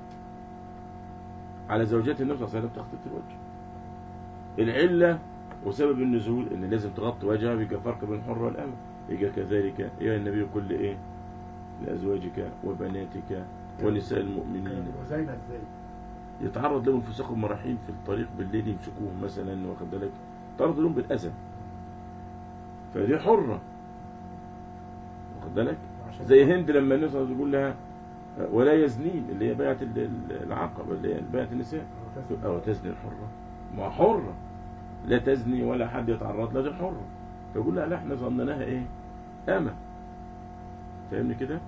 على زوجات النبي صلى الله عليه وسلم تخطيط الوجه العلة وسبب النزول ان لازم تغطي وجهها بيبقى فرق بين الحر والأمة يبقى كذلك يا النبي كل ايه لأزواجك وبناتك ونساء المؤمنين وزينا ازاي يتعرض لهم فساق مراحين في الطريق بالليل يمسكوهم مثلا واخد بالك تعرض لهم بالأذى فدي حرة واخد بالك عشان زي هند لما النبي صلى الله عليه وسلم يقول لها ولا يزنين اللي هي بيعة ال- العقبة اللي هي بيعة النساء أو تزني الحرة ما حرة لا تزني ولا حد يتعرض لها دي حرة فيقول لها لا احنا ظنناها ايه أمة فاهمني كده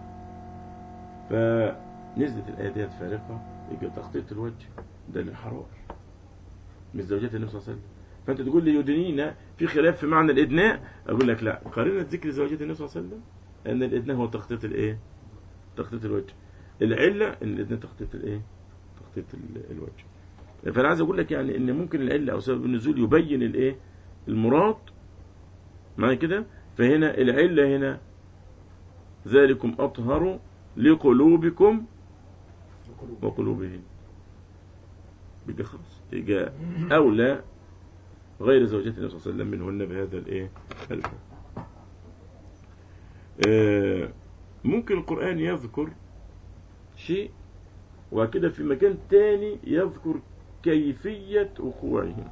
فنزلت الآية ديت فارقة يبقى تخطيط الوجه ده للحرائر من زوجات النبي صلى الله عليه وسلم فانت تقول لي يدنينا في خلاف في معنى الادناء اقول لك لا قارنة ذكر زوجات النبي صلى الله عليه وسلم ان الادناء هو تخطيط الايه تخطيط الوجه العله ان الادناء تخطيط الايه تخطيط ال- الوجه فانا عايز اقول لك يعني ان ممكن العله او سبب النزول يبين الايه المراد معنى كده فهنا العله هنا ذلكم اطهر لقلوبكم القلوب. وقلوبهم بيجي خلاص يجي أولى غير زوجات النبي صلى الله عليه وسلم منهن بهذا الإيه الحكم آه، ممكن القرآن يذكر شيء وكده في مكان تاني يذكر كيفية وقوعهم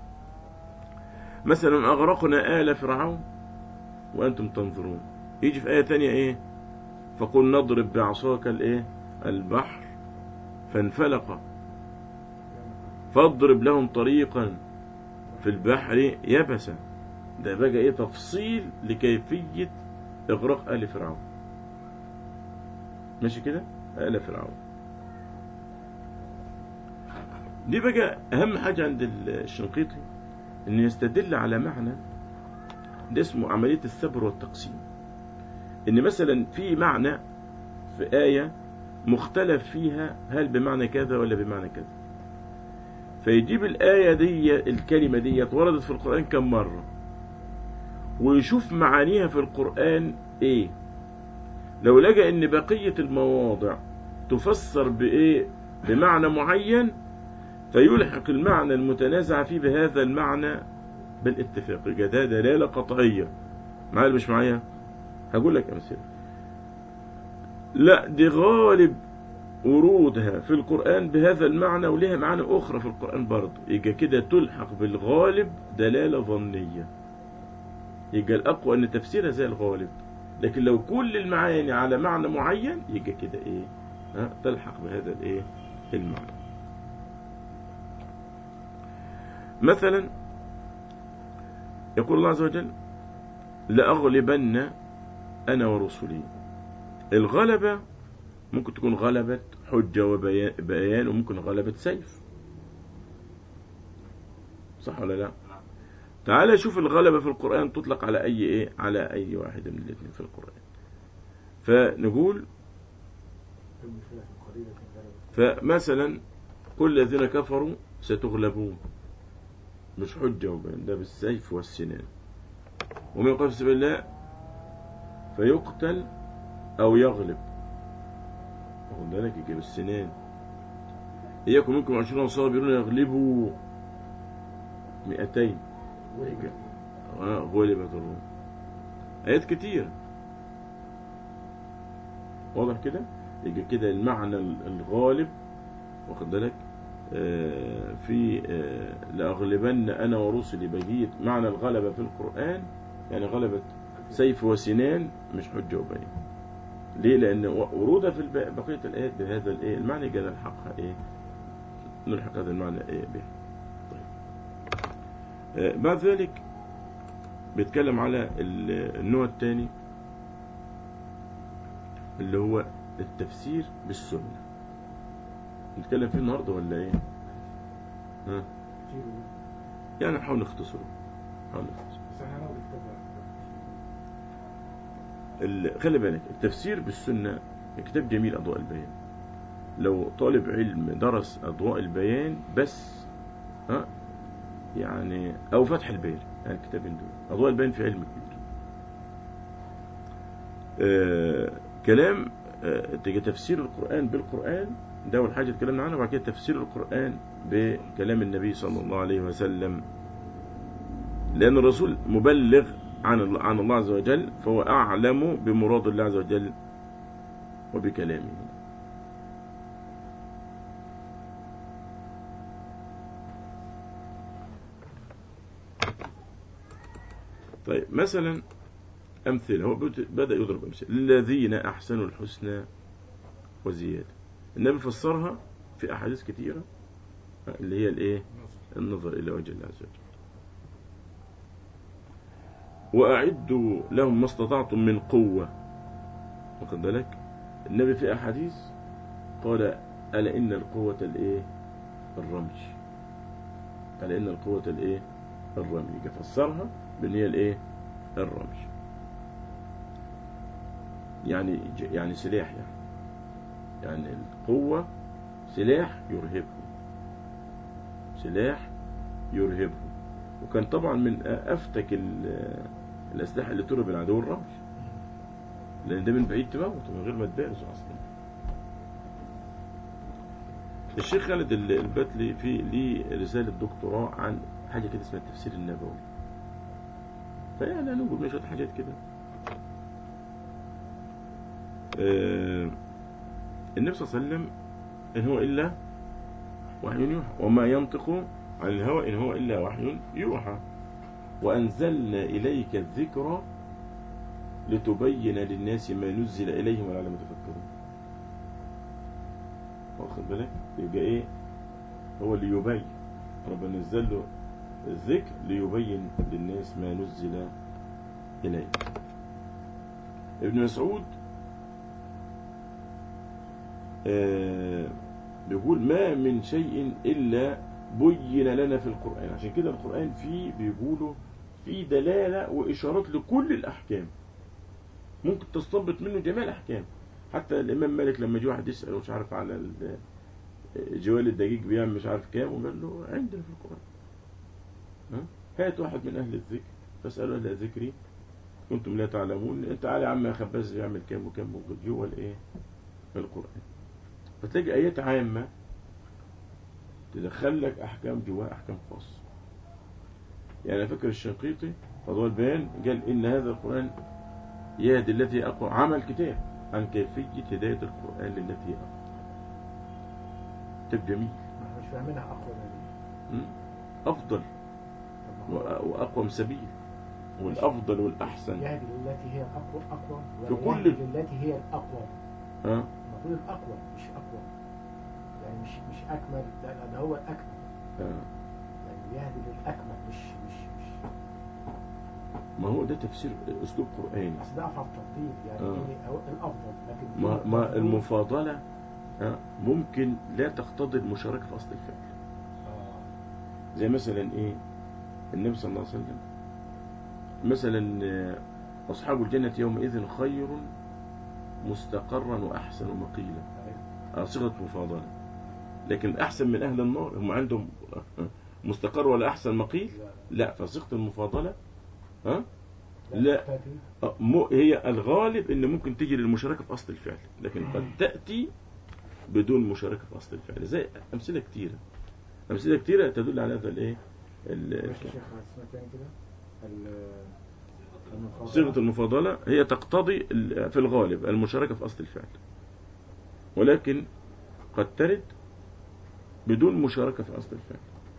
مثلا أغرقنا آل فرعون وأنتم تنظرون يجي في آية تانية إيه فقل نضرب بعصاك الإيه البحر فانفلق فاضرب لهم طريقا في البحر يبسا ده بقى ايه تفصيل لكيفية اغراق آل فرعون ماشي كده آل فرعون دي بقى أهم حاجة عند الشنقيطي إنه يستدل على معنى ده اسمه عملية الثبر والتقسيم إن مثلا في معنى في آية مختلف فيها هل بمعنى كذا ولا بمعنى كذا فيجيب الآية دي الكلمة دي وردت في القرآن كم مرة ويشوف معانيها في القرآن إيه لو لقى إن بقية المواضع تفسر بإيه بمعنى معين فيلحق المعنى المتنازع فيه بهذا المعنى بالاتفاق يبقى ده دلالة قطعية معايا ولا مش معايا هقول لك أمثلة لا دي غالب ورودها في القرآن بهذا المعنى ولها معاني أخرى في القرآن برضه يبقى كده تلحق بالغالب دلالة ظنية يبقى الأقوى أن تفسيرها زي الغالب لكن لو كل المعاني على معنى معين يبقى كده إيه ها تلحق بهذا الإيه المعنى مثلا يقول الله عز وجل لأغلبن أنا ورسلي الغلبة ممكن تكون غلبة حجة وبيان وممكن غلبة سيف صح ولا لا تعال شوف الغلبة في القرآن تطلق على أي إيه على أي واحد من الاثنين في القرآن فنقول فمثلا كل الذين كفروا ستغلبون مش حجة وبيان ده بالسيف والسنان ومن يقف في سبيل الله فيقتل أو يغلب واخد بالك يجيب السنان إياكم منكم عشرون صابرون يغلبوا مئتين آه غلبت الروم آيات كتير واضح كده يجي كده المعنى الغالب واخد بالك آه في آه لأغلبن أنا ورسلي بقية معنى الغلبة في القرآن يعني غلبة سيف وسنان مش حجة وبين ليه لأن ورودها في بقية الآيات بهذا الإيه المعنى جاء نلحقها إيه نلحق هذا المعنى إيه به طيب. آه بعد ذلك بيتكلم على النوع الثاني اللي هو التفسير بالسنة نتكلم فيه النهاردة ولا ايه ها يعني نحاول نختصره نحاول نختصره خلي بالك التفسير بالسنة كتاب جميل أضواء البيان لو طالب علم درس أضواء البيان بس ها يعني أو فتح البيان يعني الكتابين دول أضواء البيان في علم كبير آه كلام آه تيجي تفسير القرآن بالقرآن ده أول حاجة اتكلمنا عنها وبعد كده تفسير القرآن بكلام النبي صلى الله عليه وسلم لأن الرسول مبلغ عن عن الله عز وجل فهو أعلم بمراد الله عز وجل وبكلامه طيب مثلا أمثلة هو بدأ يضرب أمثلة للذين أحسنوا الحسنى وزيادة النبي فسرها في أحاديث كثيرة اللي هي الإيه النظر إلى وجه الله عز وجل وأعدوا لهم ما استطعتم من قوة واخد بالك النبي في أحاديث قال ألا إن القوة الإيه الرمج ألا إن القوة الإيه الرمج فسرها بأن هي الإيه الرمج يعني يعني سلاح يعني يعني القوة سلاح يرهبه سلاح يرهبه وكان طبعا من أفتك الأسلحة اللي ترهب العدو الرمج لأن ده من بعيد تموته من غير ما تبارزه أصلا الشيخ خالد البتلي في ليه رسالة دكتوراه عن حاجة كده اسمها التفسير النبوي فيعني هنقول منها شوية حاجات كده آه النبي صلى الله عليه وسلم إن هو إلا وحي يوحى وما ينطق عن الهوى إن هو إلا وحي يوحى وأنزلنا إليك الذكر لتبين للناس ما نزل إليهم ولعلهم يتفكرون واخد بالك يبقى إيه هو اللي يبين ربنا نزل له الذكر ليبين للناس ما نزل إليه ابن مسعود آه، بيقول ما من شيء إلا بين لنا في القرآن عشان كده القرآن فيه بيقولوا فيه دلالة وإشارات لكل الأحكام ممكن تستنبط منه جميع الأحكام حتى الإمام مالك لما جه واحد يسأله مش عارف على ال- جوال الدقيق بيعمل مش عارف كام وقال له عندنا في القرآن ها؟ هات واحد من أهل الذكر فاسألوا أهل ذكري كنتم لا تعلمون انت تعالى يا عم يا خباز بيعمل كام وكام موجود جوه الايه القرآن فتلاقي آيات عامة تدخل لك أحكام جواها أحكام خاصة يعني أنا فاكر الشنقيطي فضل البيان قال إن هذا القرآن يهدي التي هي أقوى عمل كتاب عن كيفية هداية القرآن للتي هي أقوى كتاب جميل ما احنا مش فاهمينها اقوى من دي م? أفضل طب ما هو وأ- وأقوم سبيل والأفضل والأحسن يهدي للتي هي الاقوى اقوى في ولا كل- يهدي للتي هي الاقوى ها المفروض الاقوى مش اقوى يعني مش مش اكمل ده, لا، ده هو الاكمل ها. يعني يهدي للاكمل مش مش مش ما هو ده تفسير أسلوب قرآني اصل ده افضل تفضيل يعني آه. ايه هو الافضل لكن في ما, ما تفضيل- المفاضلة ها، ممكن لا تقتضي المشاركة في أصل الفعل آه. زي مثلا إيه النبي صلى الله عليه وسلم مثلا آه، أصحاب الجنة يومئذ خير مستقرا وأحسن مقيلا على صيغة مفاضلة لكن أحسن من أهل النار هم عندهم مستقر ولا أحسن مقيل لا لا فصيغة المفاضلة ها لا. لا تقتدي آه، مو- هي الغالب ان ممكن تيجي للمشاركه في اصل الفعل لكن قد تاتي بدون مشاركه في اصل الفعل زي امثله كتيره امثله كتيره تدل على هذا الايه ال- ماشي يا شيخ اسمها تاني كده ال- المفاضلة. صيغه المفاضله هي تقتضي ال- في الغالب المشاركه في اصل الفعل ولكن قد ترد بدون مشاركه في اصل الفعل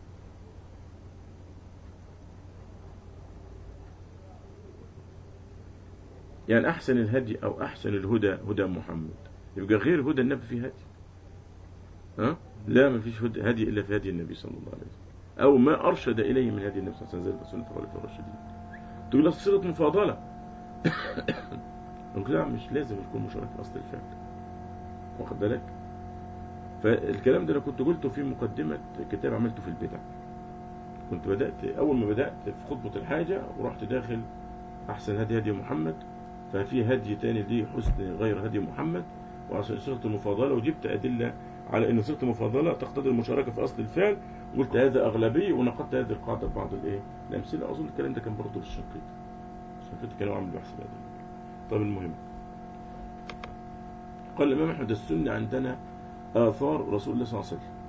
يعني احسن الهدي او احسن الهدى هدى محمد يبقى غير هدى النبي في هدي ها لا ما فيش هدى, هدي الا في هدي النبي صلى الله عليه وسلم او ما ارشد اليه من هدي النبي صلى الله عليه وسلم زي سنه الخلفاء الراشدين تقول لك صيغه مفاضله نقول لا مش لازم يكون مشارك في اصل الفعل واخد بالك فالكلام ده انا كنت قلته في مقدمه كتاب عملته في البدع كنت بدات اول ما بدات في خطبه الحاجه ورحت داخل احسن هدي هدي محمد ففي هدي تاني ليه حسن غير هدي محمد وعشان صيغه المفاضله وجبت ادله على ان صيغه المفاضله تقتضي المشاركه في اصل الفعل قلت هذا اغلبي ونقدت هذه القاعده ببعض الايه الامثله اظن الكلام ده كان برضه للشنقيطي الشنقيطي كانوا عامل بحث بعد طب المهم قال الامام احمد السنه عندنا اثار رسول الله صلى الله عليه وسلم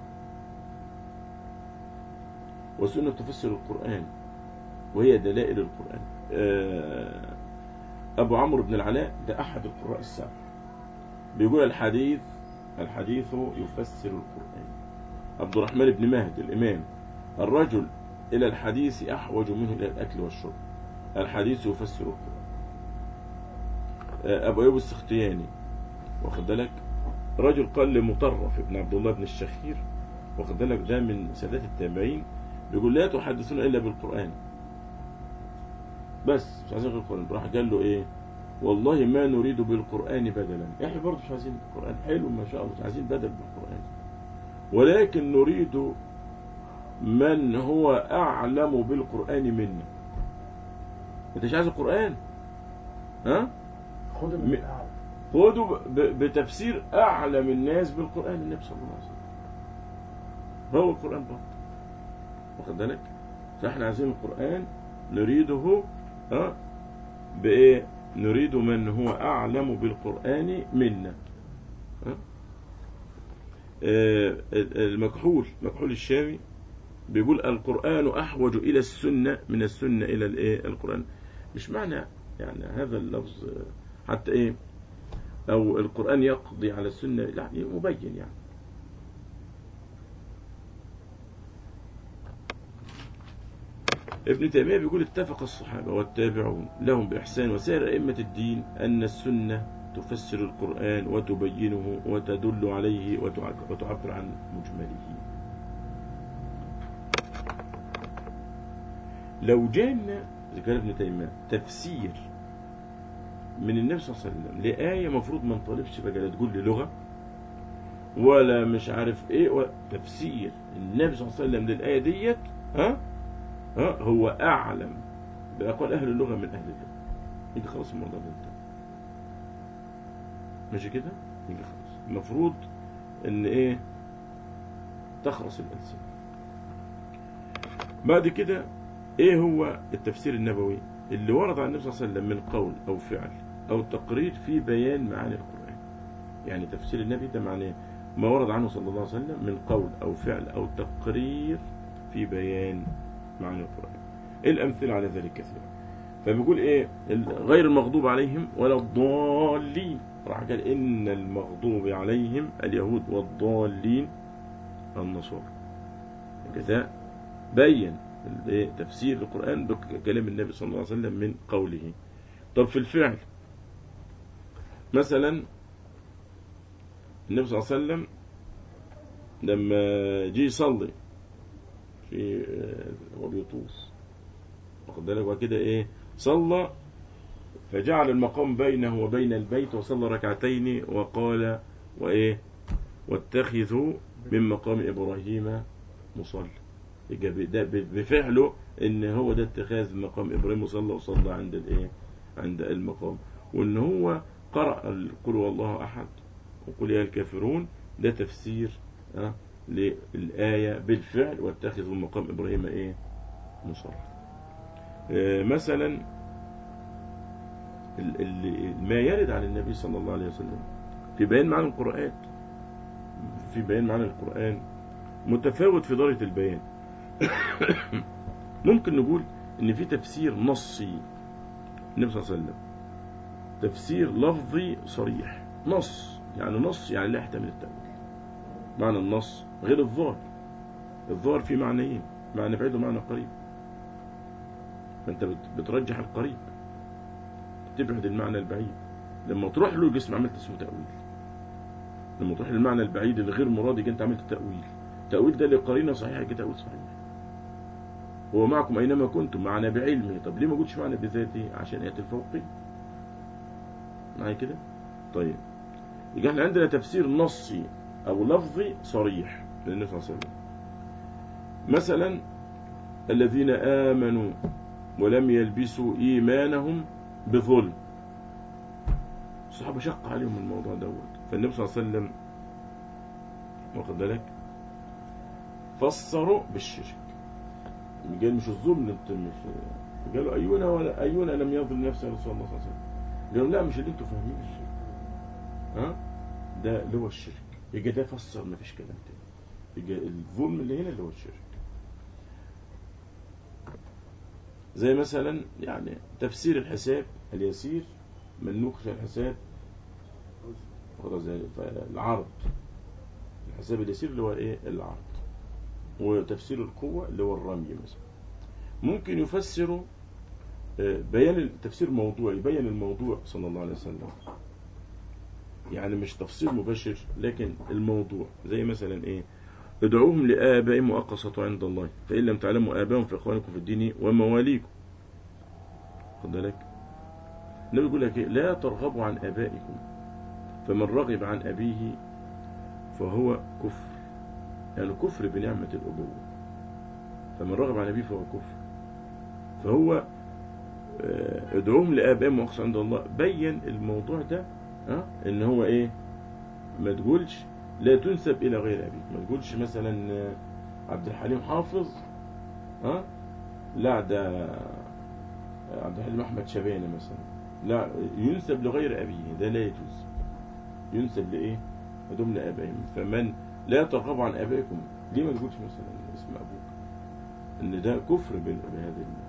والسنه تفسر القران وهي دلائل القران آه، أبو عمرو بن العلاء ده أحد القراء السبع بيقول الحديث الحديث يفسر القرآن عبد الرحمن بن مهد الإمام الرجل إلى الحديث أحوج منه إلى الأكل والشرب الحديث يفسر القرآن آه، أبو أيوب السختياني واخد بالك رجل قال لمطرف ابن عبد الله بن الشخير واخد بالك ده من سادات التابعين بيقول لا تحدثون إلا بالقرآن بس مش عايزين غير القرآن راح قال له ايه والله ما نريد بالقرآن بدلا احنا برضه مش عايزين القرآن حلو ما شاء الله مش عايزين بدل بالقرآن ولكن نريد من هو أعلم بالقرآن منا انت مش عايز القرآن ها خد م- من الاعلى خدوا ب- بتفسير أعلم الناس بالقرآن النبي صلى الله عليه وسلم هو القرآن برضه واخد بالك فاحنا عايزين القرآن نريده ها بإيه نريد من هو أعلم بالقرآن منا ها؟ آه، المكحول مكحول الشامي بيقول القرآن أحوج إلى السنة من السنة إلى الإيه القرآن مش معنى يعني هذا اللفظ آه، حتى إيه أو القرآن يقضي على السنة لا مبين يعني ابن تيمية بيقول اتفق الصحابة والتابعون لهم بإحسان وسائر أئمة الدين أن السنة تفسر القرآن وتبينه وتدل عليه وتع- وتعبر عن مجمله لو جانا ذكر ابن تيمية تفسير من النبي صلى الله عليه وسلم لآية مفروض ما نطالبش بقى لا تقول لي لغة ولا مش عارف ايه ولا تفسير النبي صلى الله عليه وسلم للآية ديت ها ها هو أعلم بأقوال أهل اللغة من أهل اللغة يجي خلاص الموضوع ده انتهى ماشي كده يجي خلاص المفروض ان ايه تخرس الألسنة بعد كده ايه هو التفسير النبوي اللي ورد عن النبي صلى الله عليه وسلم من قول او فعل او تقرير في بيان معاني القرآن يعني تفسير النبي ده معناه ما ورد عنه صلى الله عليه وسلم من قول او فعل او تقرير في بيان معاني القرآن الأمثلة على ذلك كثيرة فبيقول ايه ال- غير المغضوب عليهم ولا الضالين راح قال ان المغضوب عليهم اليهود والضالين النصارى كذا بين ال- إيه؟ تفسير القرآن بكلام النبي صلى الله عليه وسلم من قوله طب في الفعل مثلا النبي صلى الله عليه وسلم لما جه يصلي في آه، هو بيطوف واخد بالك وكده ايه صلى فجعل المقام بينه وبين البيت وصلى ركعتين وقال وايه واتخذوا من مقام ابراهيم مصلى يبقى ب- ده ب- بفعله ان هو ده اتخاذ مقام ابراهيم مصلى وصلى عند الايه عند المقام وان هو قرأ ال- قل هو الله احد وقل يا الكافرون ده تفسير آه، للآية بالفعل واتخذوا من مقام إبراهيم إيه مصلى آه، مثلا ال- ال- ما يرد عن النبي صلى الله عليه وسلم في بيان معنى القرآن في بيان معنى القرآن متفاوت في درجة البيان ممكن نقول ان في تفسير نصي النبي صلى الله عليه وسلم تفسير لفظي صريح نص يعني نص يعني لا يحتمل التأويل معنى النص غير الظاهر الظاهر في معنيين معنى بعيد ومعنى قريب فانت بت- بترجح القريب تبعد المعنى البعيد لما تروح له جسم عملت اسمه تأويل لما تروح للمعنى البعيد الغير مراد يجي انت عملت تأويل تأويل ده لقرينة صحيحة يجي تأويل صحيح هو معكم أينما كنتم معنا بعلمه طب ليه ما قلتش معنا بذاته عشان يأتي الفوقي معايا كده طيب يبقى احنا عندنا تفسير نصي أو لفظي صريح للنبي صلى الله عليه وسلم مثلا الذين آمنوا ولم يلبسوا إيمانهم بظلم الصحابة شق عليهم الموضوع دوت فالنبي صلى الله عليه وسلم واخد بالك فسروا بالشرك قال مش الظلم انت مش قالوا أيونا ولا أيونا لم يظلم نفسه رسول الله صلى الله عليه وسلم قالوا لا مش اللي انتوا فاهمين الشرك ها ده اللي هو الشرك يبقى ده فسر ما فيش كلام تاني يبقى الظلم اللي هنا اللي هو الشرك زي مثلا يعني تفسير الحساب اليسير من نقش الحساب خلاص زي العرض الحساب اليسير اللي هو ايه العرض وتفسير القوة اللي هو الرمي مثلا ممكن يفسر آه، بيان التفسير موضوعي يبين الموضوع صلى الله عليه وسلم يعني مش تفسير مباشر لكن الموضوع زي مثلا ايه ادعوهم لآبائهم وأقسطوا عند الله فإن لم تعلموا آبائهم فإخوانكم في الدين ومواليكم خد بالك النبي يقول لك إيه؟ لا ترغبوا عن آبائكم فمن رغب عن أبيه فهو كفر يعني كفر بنعمة الأبوة فمن رغب عن أبيه فهو كفر فهو آه، ادعوهم لآبائهم وأقسطوا عند الله بين الموضوع ده ها ان هو ايه ما تقولش لا تنسب الى غير ابيك ما تقولش مثلا آه، عبد الحليم حافظ ها لا ده آه، عبد الحليم احمد شبانه مثلا لا ينسب لغير ابيه ده لا يجوز ينسب لايه ودوم لابائهم فمن لا ترغب عن ابائكم ليه ما تقولش مثلا اسم ابوك ان ده كفر بال- بهذه ال-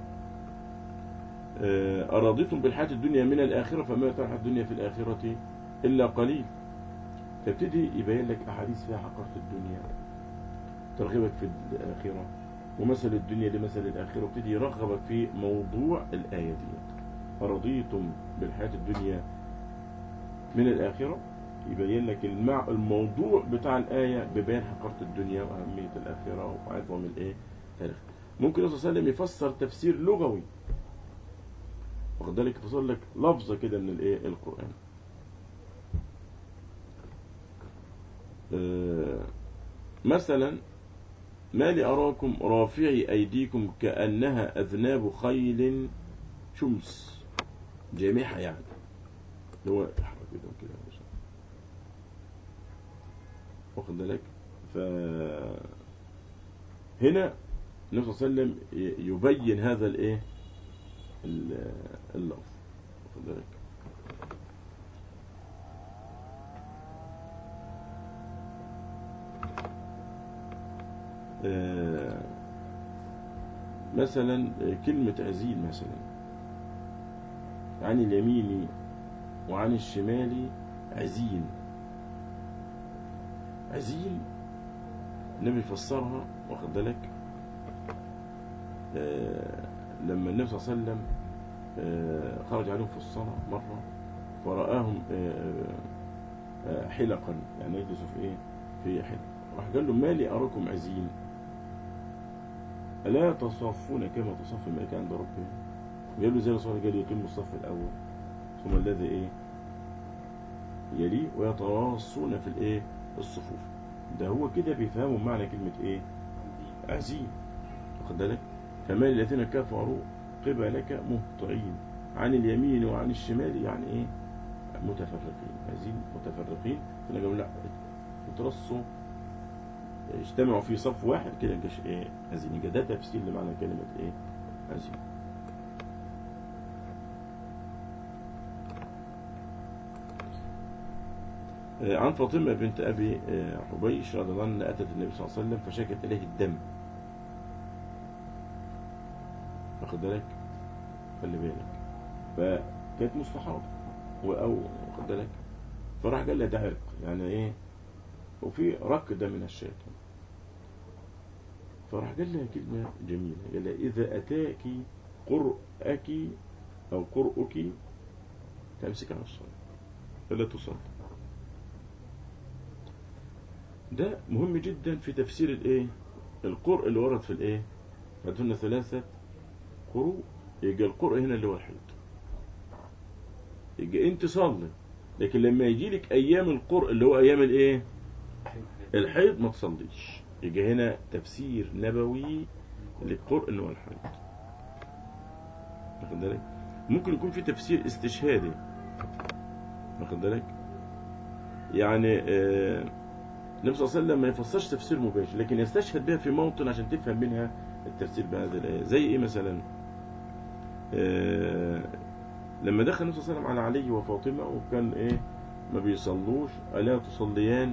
آه، أرضيتم بالحياة الدنيا من الآخرة فما يترح الدنيا في الآخرة إلا قليل فابتدي يبين لك أحاديث فيها حقرة الدنيا ترغبك في الآخرة ومثل الدنيا لمثل الآخرة وابتدي يرغبك في موضوع الآية دي أرضيتم بالحياة الدنيا من الآخرة يبين لك المع... الموضوع بتاع الآية ببيان حقرة الدنيا وأهمية الآخرة وعظم الإيه تاريخ ممكن الرسول صلى الله عليه وسلم يفسر تفسير لغوي واخد بالك يفسر لك لفظة كده من الايه القرآن آه، مثلا ما لأراكم رافعي أيديكم كأنها أذناب خيل شمس جامحة يعني اللي هو احرك كده كده يا باشا. واخد بالك ف هنا النبي صلى الله عليه وسلم ي- يبين هذا الايه ال- اللفظ واخد بالك آه، مثلا كلمة عزيل مثلا عن اليمين وعن الشمال عزين عزين النبي فسرها واخد بالك آه، لما النبي صلى الله عليه وسلم آه، خرج عليهم في الصلاة مرة فرآهم آه، آه، حلقا يعني يجلسوا في ايه في حلق راح قال له ما لي أراكم عزين ألا تصفون كما تصف الملائكة عند ربهم قال له زي الرسول قال يتم الصف الأول ثم الذي ايه يليه ويتراصون في الايه الصفوف ده هو كده بيفهموا معنى كلمة ايه عزيم واخد بالك كما الذين كفروا قبلك مهطعين عن اليمين وعن الشمال يعني ايه متفرقين عايزين متفرقين فانا قالوا لا يترصوا اجتمعوا في صف واحد كده نجاش ايه عايزين يبقى ده تفسير لمعنى كلمة ايه عايزين آه، عن فاطمة بنت أبي آه، حبيش رضي الله عنها أتت النبي صلى الله عليه وسلم فشكت إليه الدم واخد بالك خلي بالك فكانت مستحاضة أو واخد بالك فراح قال لها ده عرق يعني إيه وفي ركض من الشيطان فراح قال لها كلمة جميلة قال لها إذا أتاك قرأك أو قرؤك تمسك على الصلاة فلا تصلي ده مهم جدا في تفسير الايه القرء اللي ورد في الايه فاتونا ثلاثة قروء يبقى القرء هنا اللي هو الحيض يبقى انت صلي لكن لما يجي لك ايام القرء اللي هو ايام الايه الحيض ما تصليش يبقى هنا تفسير نبوي للقرء اللي هو الحيض واخد بالك ممكن يكون في تفسير استشهادي واخد بالك يعني آه النبي صلى الله عليه وسلم ما يفسرش تفسير مباشر لكن يستشهد بها في موطن عشان تفهم منها التفسير بهذه الآية زي إيه مثلا آه لما دخل النبي صلى الله عليه وسلم على علي وفاطمة وكان إيه ما بيصلوش ألا تصليان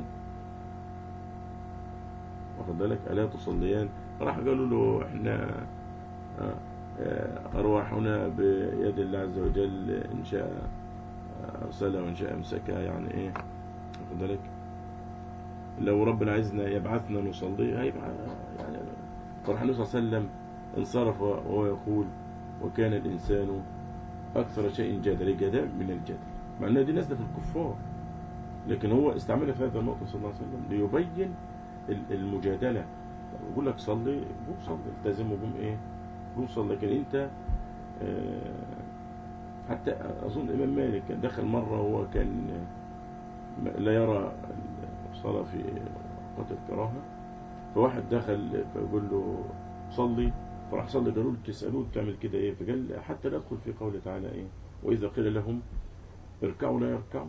واخد بالك ألا تصليان راح قالوا له إحنا آه، آه، أرواحنا بيد الله عز وجل إن شاء أرسلها وإن شاء أمسكها يعني إيه واخد بالك لو ربنا عايزنا يبعثنا نصلي هيبعث يعني فراح النبي صلى الله عليه وسلم انصرف وهو يقول وكان الإنسان أكثر شيء جدل جدل من الجدل مع أن دي نازلة في الكفار لكن هو استعملها في هذا الموقف صلى الله عليه وسلم ليبين ال- المجادلة يقول لك صلي قوم صلي التزم وقوم ايه قوم صلي لكن انت آه، حتى اظن الامام مالك كان دخل مرة وهو كان آه، لا يرى الصلاة في وقت الكراهة فواحد دخل فيقول له صلي فراح صلي قالوا له تسألوه بتعمل كده ايه فقال حتى لا ادخل في قوله تعالى ايه واذا قيل لهم اركعوا لا يركعوا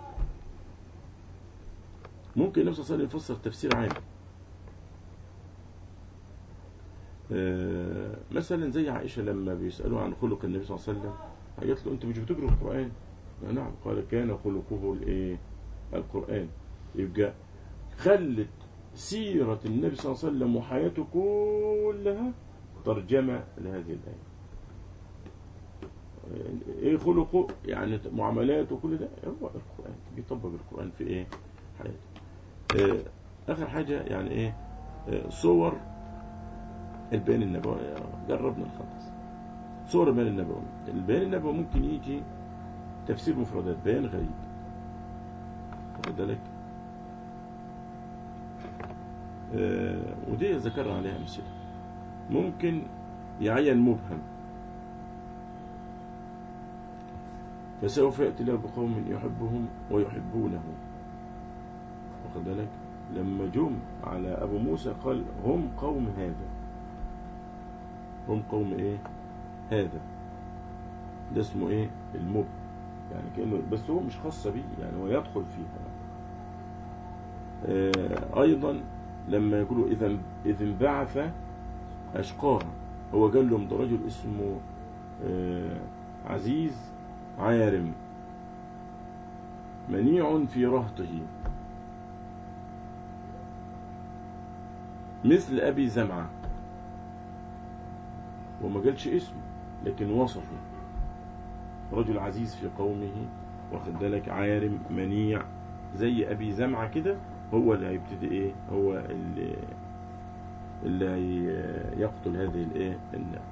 ممكن النبي صلى الله عليه وسلم يفسر تفسير عام آه، مثلا زي عائشة لما بيسألوا عن خلق النبي صلى الله عليه وسلم قالت له انت مش بتقرأ القرآن قال نعم قال كان خلقه الايه القرآن يبقى خلت سيرة النبي صلى الله عليه وسلم وحياته كلها ترجمة لهذه الآية ايه خلقه يعني معاملاته كل ده هو القرآن بيطبق القرآن في ايه حياته آه، اخر حاجة يعني ايه آه، صور البيان النبوي جربنا نخلص صور البيان النبوي البيان النبوي ممكن يجي تفسير مفردات بيان غريب واخد بالك آه، ودي ذكرنا عليها امثله ممكن يعين مبهم فسوف يأتي الله بقوم يحبهم ويحبونه واخد بالك لما جم على أبو موسى قال هم قوم هذا هم قوم إيه هذا ده اسمه إيه المب يعني كأنه بس هو مش خاصة بيه يعني هو يدخل فيها آه أيضا لما يقولوا إذا إذا انبعث أشقاها هو قال لهم ده رجل اسمه آه عزيز عارم منيع في رهطه مثل أبي زمعة وما قالش اسمه لكن وصفه رجل عزيز في قومه واخد بالك عارم منيع زي أبي زمعة كده هو اللي هيبتدي إيه هو اللي اللي هي- يقتل هذه الإيه النار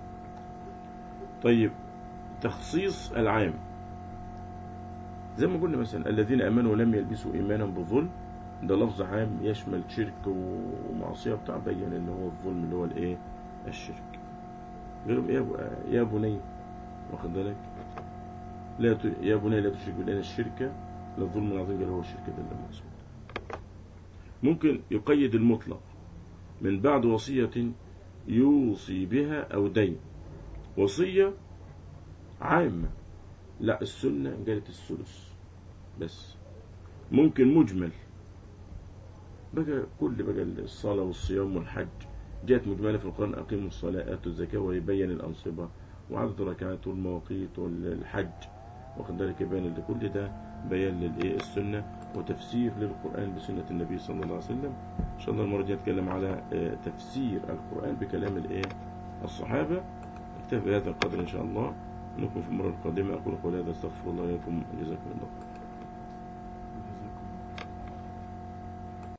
طيب تخصيص العام زي ما قلنا مثلا الذين امنوا ولم يلبسوا ايمانا بظلم ده لفظ عام يشمل شرك ومعصيه بتاع بين ان هو الظلم اللي هو الايه الشرك غيرهم يا ب- يا بني واخد بالك لا ت... يا بني لا تشرك بالله إن الشرك للظلم العظيم قال هو الشرك ده اللي المقصود ممكن يقيد المطلق من بعد وصية يوصي بها أو دين وصية عامة لا السنة قالت الثلث بس ممكن مجمل بقى كل بقى الصلاة والصيام والحج جاءت مجملة في القرآن أقيموا الصلاة آتوا الزكاة ويبين الأنصبة وعدد الركعات والمواقيت والحج واخد بالك يبين ان كل ده بيان للايه السنة وتفسير للقرآن بسنة النبي صلى الله عليه وسلم إن شاء الله المرة الجاية نتكلم على آه، تفسير القرآن بكلام الايه الصحابة نكتفي بهذا القدر إن شاء الله نكون في المرة القادمة أقول قولي هذا استغفر الله لكم جزاكم الله خيرا